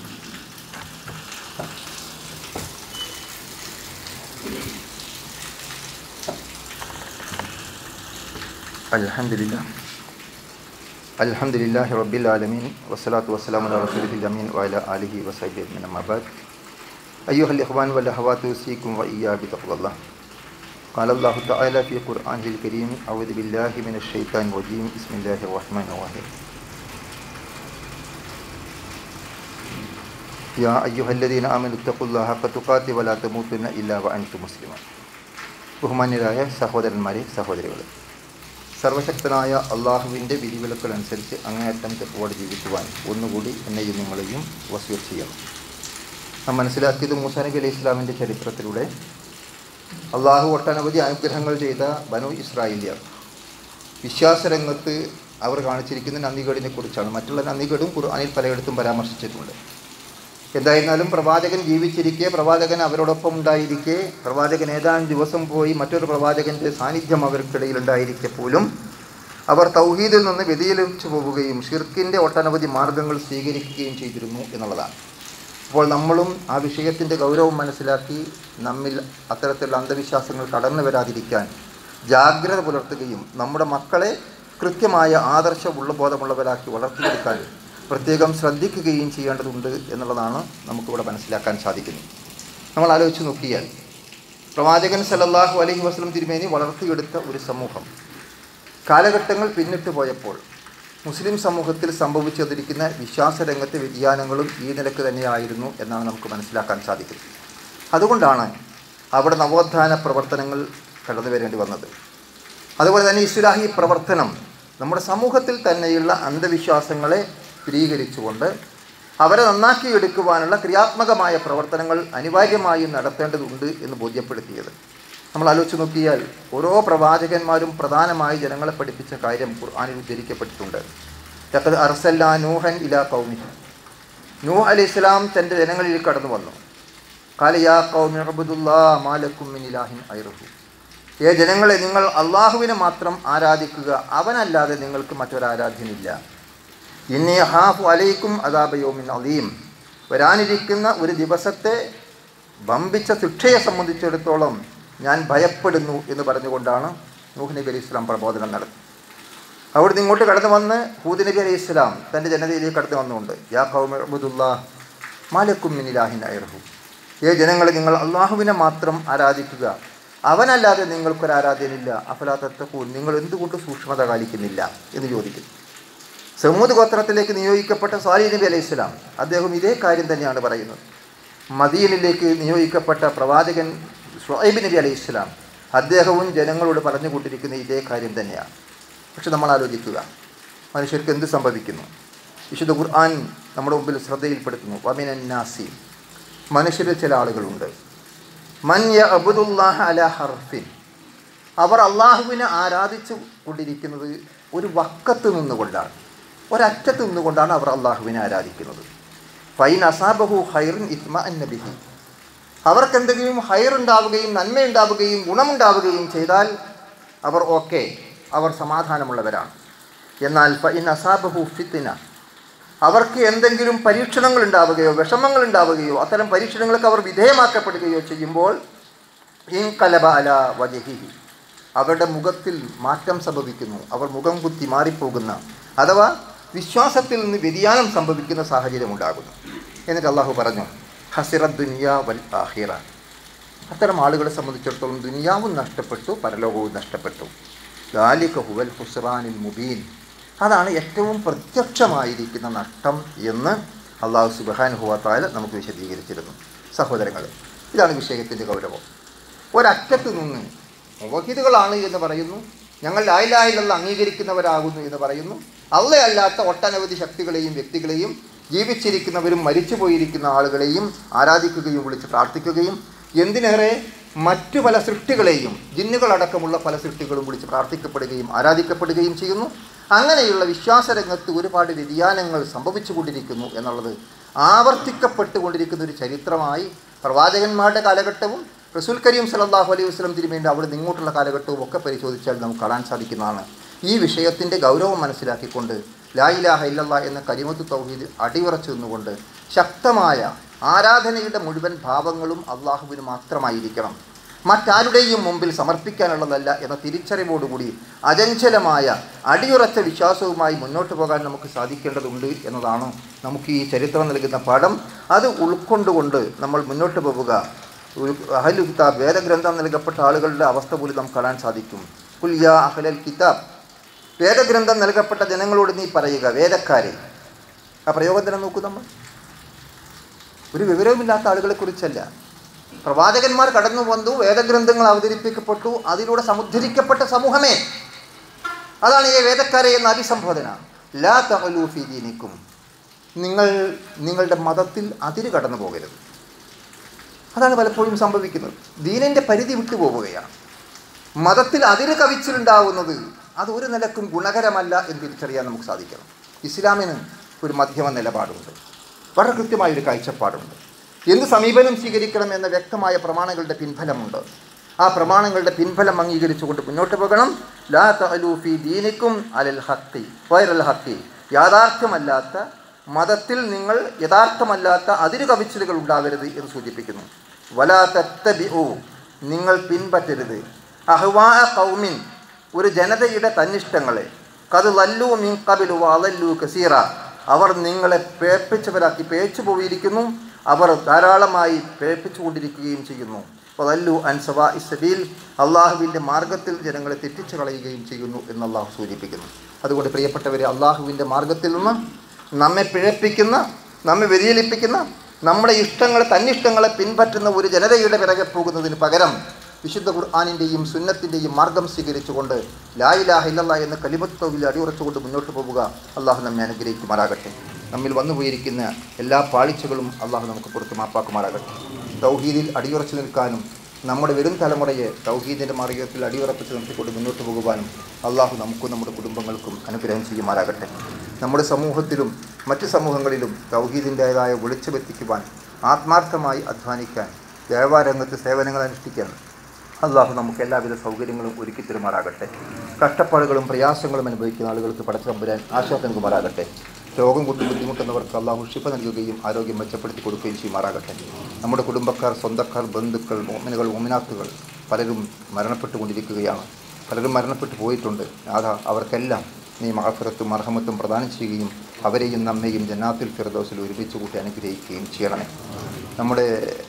الحمد لله الحمد لله رب العالمين والصلاة والسلام على رسوله الأمين وعلى آله وصحبه أجمعين أما بعد أيها الإخوان والأخوات أوصيكم وإياه بتقوى الله قال الله تعالى في قرآنه الكريم أعوذ بالله من الشيطان الرجيم بسم الله الرحمن الرحيم يا أيها الذين آمنوا اتقوا الله حق تقاته ولا تموتن إلا وأنتم مسلمون ബഹുമാന്യരായ സഹോദരന്മാരെ സഹോദരികളെ സർവശക്തനായ അള്ളാഹുവിൻ്റെ വിധിവിലക്കൾ അനുസരിച്ച് അങ്ങേയറ്റം തെപ്പോടെ ജീവിക്കുവാൻ ഒന്നുകൂടി എന്നെയും നിങ്ങളെയും വസ്യൂർ ചെയ്യണം നാം മനസ്സിലാക്കിയത് മൂസാ നബി അലൈഹി ഇസ്ലാമിൻ്റെ ചരിത്രത്തിലൂടെ അള്ളാഹു ഒട്ടനവധി അനുഗ്രഹങ്ങൾ ചെയ്ത ബനു ഇസ്രായേലിയർ വിശ്വാസരംഗത്ത് അവർ കാണിച്ചിരിക്കുന്ന നന്ദികേടിനെ കുറിച്ചാണ് മറ്റുള്ള നന്ദികേടും ഖുർആനിൽ പലയിടത്തും പരാമർശിച്ചിട്ടുണ്ട് എന്തായിരുന്നാലും പ്രവാചകൻ ജീവിച്ചിരിക്കെ പ്രവാചകൻ അവരോടൊപ്പം ഉണ്ടായിരിക്കെ പ്രവാചകൻ ഏതാനും ദിവസം പോയി മറ്റൊരു പ്രവാചകൻ്റെ സാന്നിധ്യം അവർക്കിടയിൽ ഉണ്ടായിരിക്കെ പോലും അവർ തൗഹീദിൽ നിന്ന് വ്യതിചലിച്ചു പോവുകയും ഷിർക്കിൻ്റെ ഒട്ടനവധി മാർഗങ്ങൾ സ്വീകരിക്കുകയും ചെയ്തിരുന്നു എന്നുള്ളതാണ് അപ്പോൾ നമ്മളും ആ വിഷയത്തിൻ്റെ ഗൗരവം മനസ്സിലാക്കി നമ്മിൽ അത്തരത്തിലുള്ള അന്ധവിശ്വാസങ്ങൾ കടന്നു വരാതിരിക്കാൻ ജാഗ്രത പുലർത്തുകയും നമ്മുടെ മക്കളെ കൃത്യമായ ആദർശ ഉള്ളബോധമുള്ളവരാക്കി വളർത്തിയെടുക്കാൻ പ്രത്യേകം ശ്രദ്ധിക്കുകയും ചെയ്യേണ്ടതുണ്ട് എന്നുള്ളതാണ് നമുക്കിവിടെ മനസ്സിലാക്കാൻ സാധിക്കുന്നത് നമ്മൾ ആലോചിച്ച് നോക്കിയാൽ പ്രവാചകൻ സല്ലല്ലാഹു അലൈഹി വസല്ലം തിരുമേനി വളർത്തിയെടുത്ത ഒരു സമൂഹം കാലഘട്ടങ്ങൾ പിന്നിട്ട് പോയപ്പോൾ മുസ്ലിം സമൂഹത്തിൽ സംഭവിച്ചതിരിക്കുന്ന വിശ്വാസരംഗത്തെ വ്യതിയാനങ്ങളും ഈ നിലക്ക് തന്നെയായിരുന്നു എന്നാണ് നമുക്ക് മനസ്സിലാക്കാൻ സാധിക്കുന്നത് അതുകൊണ്ടാണ് അവിടെ നവോത്ഥാന പ്രവർത്തനങ്ങൾ കടന്നു വരേണ്ടി വന്നത് അതുപോലെ തന്നെ ഇസ്ലാഹി പ്രവർത്തനം നമ്മുടെ സമൂഹത്തിൽ തന്നെയുള്ള അന്ധവിശ്വാസങ്ങളെ സ്ഥിരീകരിച്ചുകൊണ്ട് അവരെ നന്നാക്കിയെടുക്കുവാനുള്ള ക്രിയാത്മകമായ പ്രവർത്തനങ്ങൾ അനിവാര്യമായും നടത്തേണ്ടതുണ്ട് എന്ന് ബോധ്യപ്പെടുത്തിയത് നമ്മൾ ആലോചിച്ച് നോക്കിയാൽ ഓരോ പ്രവാചകന്മാരും പ്രധാനമായി ജനങ്ങളെ പഠിപ്പിച്ച കാര്യം ഖുർആാനിൽ ഉദ്ധരിക്കപ്പെട്ടിട്ടുണ്ട് ലഖദ് അർസല്ലാ നൂഹൻ ഇലാ കൗമി നൂഹ് അലി ഇസ്ലാം തൻ്റെ ജനങ്ങളിൽ കടന്നു വന്നു കാലയാ കൗമി അബുദുല്ലാ മാലക്കും മിൻ ഇലാഹിൻ ഐറുഹു ഏ ജനങ്ങളെ നിങ്ങൾ അള്ളാഹുവിനെ മാത്രം ആരാധിക്കുക അവനല്ലാതെ നിങ്ങൾക്ക് മറ്റൊരാരാധ്യനില്ല ഇനി ഹാഫു അലൈക്കും അദാബയോമിൻ അലീം വരാനിരിക്കുന്ന ഒരു ദിവസത്തെ വമ്പിച്ച ശിക്ഷയെ സംബന്ധിച്ചിടത്തോളം ഞാൻ ഭയപ്പെടുന്നു എന്ന് പറഞ്ഞുകൊണ്ടാണ് നൂഹ് നബി അലൈഹി ഇസ്ലാം പ്രബോധനം നടത്തി അവിടുന്ന് ഇങ്ങോട്ട് കടന്നു വന്ന് ഹൂദ് നബി അലൈഹി ഇസ്ലാം തൻ്റെ ജനതയിലേക്ക് കടന്നു വന്നുകൊണ്ട് യാ കൗമബുദുല്ലാ മാലക്കും മിനിലാഹിൻ അയർഹു ഏ ജനങ്ങളെ നിങ്ങൾ അള്ളാഹുവിനെ മാത്രം ആരാധിക്കുക അവനല്ലാതെ നിങ്ങൾക്കൊരു ആരാധ്യനില്ല അഫലാത്തത്തക്കൂൻ നിങ്ങൾ എന്തുകൊണ്ട് സൂക്ഷ്മത കാണിക്കുന്നില്ല എന്ന് ചോദിക്കുന്നു സമൂത് ഗോത്രത്തിലേക്ക് നിയോഗിക്കപ്പെട്ട സാലി നബി അലൈഹി ഇസ്ലാം അദ്ദേഹം ഇതേ കാര്യം തന്നെയാണ് പറയുന്നത് മദീനിലേക്ക് നിയോഗിക്കപ്പെട്ട പ്രവാചകൻ ഷുഐബ് നബി അലൈഹി ഇസ്ലാം അദ്ദേഹവും ജനങ്ങളോട് പറഞ്ഞുകൊണ്ടിരിക്കുന്ന ഇതേ കാര്യം തന്നെയാണ് പക്ഷെ നമ്മൾ ആലോചിക്കുക മനുഷ്യർക്ക് എന്ത് സംഭവിക്കുന്നു വിശുദ്ധ ഖുർആൻ നമ്മുടെ മുമ്പിൽ ശ്രദ്ധയിൽപ്പെടുത്തുന്നു വമിനാസി മനുഷ്യരിൽ ചില ആളുകളുണ്ട് മൻ അബുദുല്ലാഹ അല ഹർഫിൻ അവർ അള്ളാഹുവിനെ ആരാധിച്ചു കൊണ്ടിരിക്കുന്നത് ഒരു വക്കത്ത് നിന്നുകൊണ്ടാണ് ഒരറ്റത്ത് നിന്നുകൊണ്ടാണ് അവർ അള്ളാഹുവിനെ ആരാധിക്കുന്നത് ഫൈൻ അസാബഹു ഹൈറിൻ ഇസ്മ അന്നബിഹി അവർക്ക് എന്തെങ്കിലും ഹൈറുണ്ടാവുകയും നന്മയുണ്ടാവുകയും ഗുണമുണ്ടാവുകയും ചെയ്താൽ അവർ ഓക്കെ അവർ സമാധാനമുള്ളവരാണ് എന്നാൽ ഫൈൻ അസാബഹു ഫിത്തിന അവർക്ക് എന്തെങ്കിലും പരീക്ഷണങ്ങൾ ഉണ്ടാവുകയോ വിഷമങ്ങൾ ഉണ്ടാവുകയോ അത്തരം പരീക്ഷണങ്ങൾക്ക് അവർ വിധേയമാക്കപ്പെടുകയോ ചെയ്യുമ്പോൾ ഇൻകലബ അല വജഹിഹി അവരുടെ മുഖത്തിൽ മാറ്റം സംഭവിക്കുന്നു അവർ മുഖം കുത്തി മാറിപ്പോകുന്ന അഥവാ വിശ്വാസത്തിൽ നിന്ന് വ്യതിയാനം സംഭവിക്കുന്ന സാഹചര്യം ഉണ്ടാകുന്നു എന്നിട്ട് അള്ളാഹു പറഞ്ഞു ഹസിറ ദുനിയ വൽ ആഹിറ അത്തരം ആളുകളെ സംബന്ധിച്ചിടത്തോളം ദുനിയാവും നഷ്ടപ്പെട്ടു പരലോകവും നഷ്ടപ്പെട്ടു ഗാലിക ഹുവൽ ഹുസ്റാനിൽ മുബീൻ അതാണ് ഏറ്റവും പ്രത്യക്ഷമായിരിക്കുന്ന നഷ്ടം എന്ന് അള്ളാഹു സുബാനുഹുവാത്തായ നമുക്ക് വിശദീകരിച്ചിരുന്നു സഹോദരങ്ങൾ ഇതാണ് വിഷയത്തിൻ്റെ ഗൗരവം ഒരറ്റത്ത് നിന്ന് മുവഹിദുകളാണ് എന്ന് പറയുന്നു ഞങ്ങൾ ലായിലായിലുള്ള അംഗീകരിക്കുന്നവരാകുന്നു എന്ന് പറയുന്നു അല്ലയല്ലാത്ത ഒട്ടനവധി ശക്തികളെയും വ്യക്തികളെയും ജീവിച്ചിരിക്കുന്നവരും മരിച്ചുപോയിരിക്കുന്ന ആളുകളെയും ആരാധിക്കുകയും വിളിച്ച് പ്രാർത്ഥിക്കുകയും എന്തിനേറെ മറ്റു പല സൃഷ്ടികളെയും ജിന്നുകളടക്കമുള്ള പല സൃഷ്ടികളും വിളിച്ച് പ്രാർത്ഥിക്കപ്പെടുകയും ആരാധിക്കപ്പെടുകയും ചെയ്യുന്നു അങ്ങനെയുള്ള വിശ്വാസരംഗത്ത് ഒരുപാട് വ്യതിയാനങ്ങൾ സംഭവിച്ചുകൊണ്ടിരിക്കുന്നു എന്നുള്ളത് ആവർത്തിക്കപ്പെട്ടുകൊണ്ടിരിക്കുന്ന ഒരു ചരിത്രമായി പ്രവാചകന്മാരുടെ കാലഘട്ടവും റസൂൽ കരീം സലല്ലാഹു അലൈഹി വസ്ലം തിരുമേൻ്റെ അവിടെ നിങ്ങോട്ടുള്ള കാലഘട്ടവും ഒക്കെ പരിശോധിച്ചാൽ നമുക്ക് കാണാൻ സാധിക്കുന്നതാണ് ഈ വിഷയത്തിൻ്റെ ഗൗരവം മനസ്സിലാക്കിക്കൊണ്ട് ലായിലാഹ ഇല്ലല്ല എന്ന കരിമത്ത് തൗഹീദ് അടിയുറച്ചു നിന്നുകൊണ്ട് ശക്തമായ ആരാധനയുടെ മുഴുവൻ ഭാവങ്ങളും അള്ളാഹുവിന് മാത്രമായിരിക്കണം മറ്റാരുടെയും മുമ്പിൽ സമർപ്പിക്കാനുള്ളതല്ല എന്ന തിരിച്ചറിവോടുകൂടി അചഞ്ചലമായ അടിയുറച്ച വിശ്വാസവുമായി മുന്നോട്ട് പോകാൻ നമുക്ക് സാധിക്കേണ്ടതുണ്ട് എന്നതാണ് നമുക്ക് ഈ ചരിത്രം നൽകുന്ന പാഠം അത് ഉൾക്കൊണ്ടുകൊണ്ട് നമ്മൾ മുന്നോട്ട് പോവുക ഒരു അഹലു കിതാബ് വേദഗ്രന്ഥം നൽകപ്പെട്ട ആളുകളുടെ അവസ്ഥ പോലും നമുക്ക് കാണാൻ സാധിക്കും കുൽയ അഹലൽ കിതാബ് വേദഗ്രന്ഥം നൽകപ്പെട്ട ജനങ്ങളോട് നീ പറയുക വേദക്കാരെ ആ പ്രയോഗം തന്നെ നോക്കൂ നമ്മൾ ഒരു വിവരവുമില്ലാത്ത ആളുകളെ കുറിച്ചല്ല പ്രവാചകന്മാർ കടന്നു വന്നു വേദഗ്രന്ഥങ്ങൾ അവതരിപ്പിക്കപ്പെട്ടു അതിലൂടെ സമുദ്ധരിക്കപ്പെട്ട സമൂഹമേ അതാണ് ഈ വേദക്കാരെ എന്ന അഭിസംബോധന ലാ തഅലൂഫി ദീനിക്കും നിങ്ങൾ നിങ്ങളുടെ മതത്തിൽ അതിര് കടന്നു പോകരുത് അതാണ് പലപ്പോഴും സംഭവിക്കുന്നത് ദീനിൻ്റെ പരിധി വിട്ടു പോവുകയാണ് മതത്തിൽ അതിര് കവിച്ചിലുണ്ടാവുന്നത് അത് ഒരു നിലക്കും ഗുണകരമല്ല എന്ന് തിരിച്ചറിയാൻ നമുക്ക് സാധിക്കണം ഇസ്ലാമിന് ഒരു മധ്യമ നിലപാടുണ്ട് വളരെ കൃത്യമായൊരു കാഴ്ചപ്പാടുണ്ട് എന്ത് സമീപനം സ്വീകരിക്കണം എന്ന വ്യക്തമായ പ്രമാണങ്ങളുടെ പിൻഫലമുണ്ട് ആ പ്രമാണങ്ങളുടെ പിൻഫലം അംഗീകരിച്ചുകൊണ്ട് മുന്നോട്ട് പോകണം ലാ തഅലൂഫി ദീനിക്കും അലൽ ഹത്തി വൈറൽ ഹത്തി യാഥാർത്ഥ്യമല്ലാത്ത മതത്തിൽ നിങ്ങൾ യഥാർത്ഥമല്ലാത്ത അതിര് കവിച്ചിലുകൾ ഉണ്ടാവരുത് എന്ന് സൂചിപ്പിക്കുന്നു വലാ തത്തബിഉ നിങ്ങൾ പിൻപറ്റരുത് അഹ്വാ കൗമിൻ ഒരു ജനതയുടെ തന്നിഷ്ടങ്ങളെ കത് ലല്ലു മിൻ കബിലു വളല്ലു കസീറ അവർ നിങ്ങളെ പേപ്പിച്ചവരാക്കി പേച്ചു പോയിരിക്കുന്നു അവർ ധാരാളമായി പേപ്പിച്ചുകൊണ്ടിരിക്കുകയും ചെയ്യുന്നു വലല്ലു അൻസവാ ഇസബീൽ അള്ളാഹുവിൻ്റെ മാർഗത്തിൽ ജനങ്ങളെ തെറ്റിച്ചു കളയുകയും ചെയ്യുന്നു എന്ന് അള്ളാഹു സൂചിപ്പിക്കുന്നു അതുകൊണ്ട് പ്രിയപ്പെട്ടവരെ അള്ളാഹുവിൻ്റെ മാർഗത്തിൽ നിന്ന് നമ്മെ പിഴപ്പിക്കുന്ന നമ്മെ വ്യതിചലിപ്പിക്കുന്ന നമ്മുടെ ഇഷ്ടങ്ങൾ തന്നിഷ്ടങ്ങളെ പിൻപറ്റുന്ന ഒരു ജനതയുടെ പിറകെ പോകുന്നതിന് പകരം വിശുദ്ധ ഖുർആാനിൻ്റെയും സുന്നത്തിൻ്റെയും മാർഗം സ്വീകരിച്ചുകൊണ്ട് ലായിലാഹ ഇല്ലല്ല എന്ന കലിമത്വയിൽ അടിയുറച്ചുകൊണ്ട് മുന്നോട്ട് പോവുക അള്ളാഹു നമ്മെ അനുഗ്രഹിക്കുമാറാകട്ടെ നമ്മിൽ വന്നുപോയിരിക്കുന്ന എല്ലാ പാളിച്ചകളും അള്ളാഹു നമുക്ക് പുറത്ത് മാപ്പാക്കുമാറാകട്ടെ തൗഹീദിൽ അടിയുറച്ചു നിൽക്കാനും നമ്മുടെ വരും തലമുറയെ തൗഹീദിൻ്റെ മാർഗത്തിൽ അടിയുറപ്പിച്ച് നിർത്തിക്കൊണ്ട് മുന്നോട്ട് പോകുവാനും അള്ളാഹു നമുക്കും നമ്മുടെ കുടുംബങ്ങൾക്കും അനുഗ്രഹം ചെയ്യുമാറാകട്ടെ നമ്മുടെ സമൂഹത്തിലും മറ്റ് സമൂഹങ്ങളിലും തൗഹീദിൻ്റേതായ വെളിച്ചമെത്തിക്കുവാൻ ആത്മാർത്ഥമായി അധ്വാനിക്കാൻ ദേവാരംഗത്ത് സേവനങ്ങൾ അനുഷ്ഠിക്കാൻ അള്ളാഹു നമുക്ക് എല്ലാവിധ സൗകര്യങ്ങളും ഒരുക്കി തരുമാറാകട്ടെ കഷ്ടപ്പാടുകളും പ്രയാസങ്ങളും അനുഭവിക്കുന്ന ആളുകൾക്ക് പടച്ചമ്പുരാൻ ആശ്വാസം നൽകുമാറാകട്ടെ രോഗം കൊണ്ട് ബുദ്ധിമുട്ടുന്നവർക്ക് അള്ളാഹു ഷിഫ നൽകുകയും ആരോഗ്യം മെച്ചപ്പെടുത്തി കൊടുക്കുകയും ചെയ്യുമാറാകട്ടെ നമ്മുടെ കുടുംബക്കാർ സ്വന്തക്കാർ ബന്ധുക്കൾ മോമിനുകൾ മോമിനാത്തുകൾ പലരും മരണപ്പെട്ടുകൊണ്ടിരിക്കുകയാണ് പലരും മരണപ്പെട്ടു പോയിട്ടുണ്ട് അതാ അവർക്കെല്ലാം നീ മഹഫിറത്തും അർഹമത്തും പ്രദാനം ചെയ്യുകയും അവരെയും നമ്മെയും ജന്നാത്തിൽ ഫിറദോസിൽ ഒരുമിച്ച് കൂട്ടി അനുഗ്രഹിക്കുകയും ചെയ്യണമേ നമ്മുടെ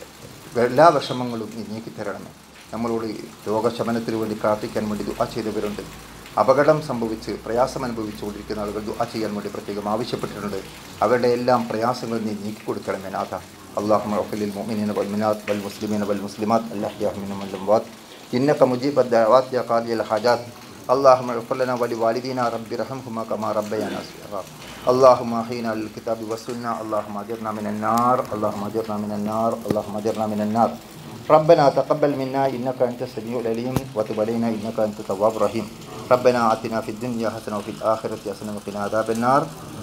എല്ലാ വിഷമങ്ങളും നീ നീക്കിത്തരണമേ നമ്മളോട് രോഗശമനത്തിന് വേണ്ടി പ്രാർത്ഥിക്കാൻ വേണ്ടി ദുആ ചെയ്തവരുണ്ട് അപകടം സംഭവിച്ച് പ്രയാസം അനുഭവിച്ചുകൊണ്ടിരിക്കുന്ന ആളുകൾ ദുആ ചെയ്യാൻ വേണ്ടി പ്രത്യേകം ആവശ്യപ്പെട്ടിട്ടുണ്ട് അവരുടെ എല്ലാം പ്രയാസങ്ങൾ നീ നീക്കിക്കൊടുക്കണമേ നാഥ അള്ളാഹു മഹഫലിൽ മുഅ്മിനീന വൽ മുനാത്ത് വൽ മുസ്ലിമീന വൽ മുസ്ലിമാത്ത് അല്ലാഹു മിനൽ വൽ إنك مجيب الدعوات يا قاضي الحاجات اللهم اغفر لنا ولوالدينا رب ارحمهما كما ربيانا صغارا اللهم احينا للكتاب والسنة اللهم اجرنا من النار اللهم اجرنا من النار اللهم اجرنا من النار ربنا تقبل منا انك انت السميع العليم وتب علينا انك انت التواب الرحيم ربنا آتنا في الدنيا حسنة وفي الآخرة حسنة وقنا عذاب النار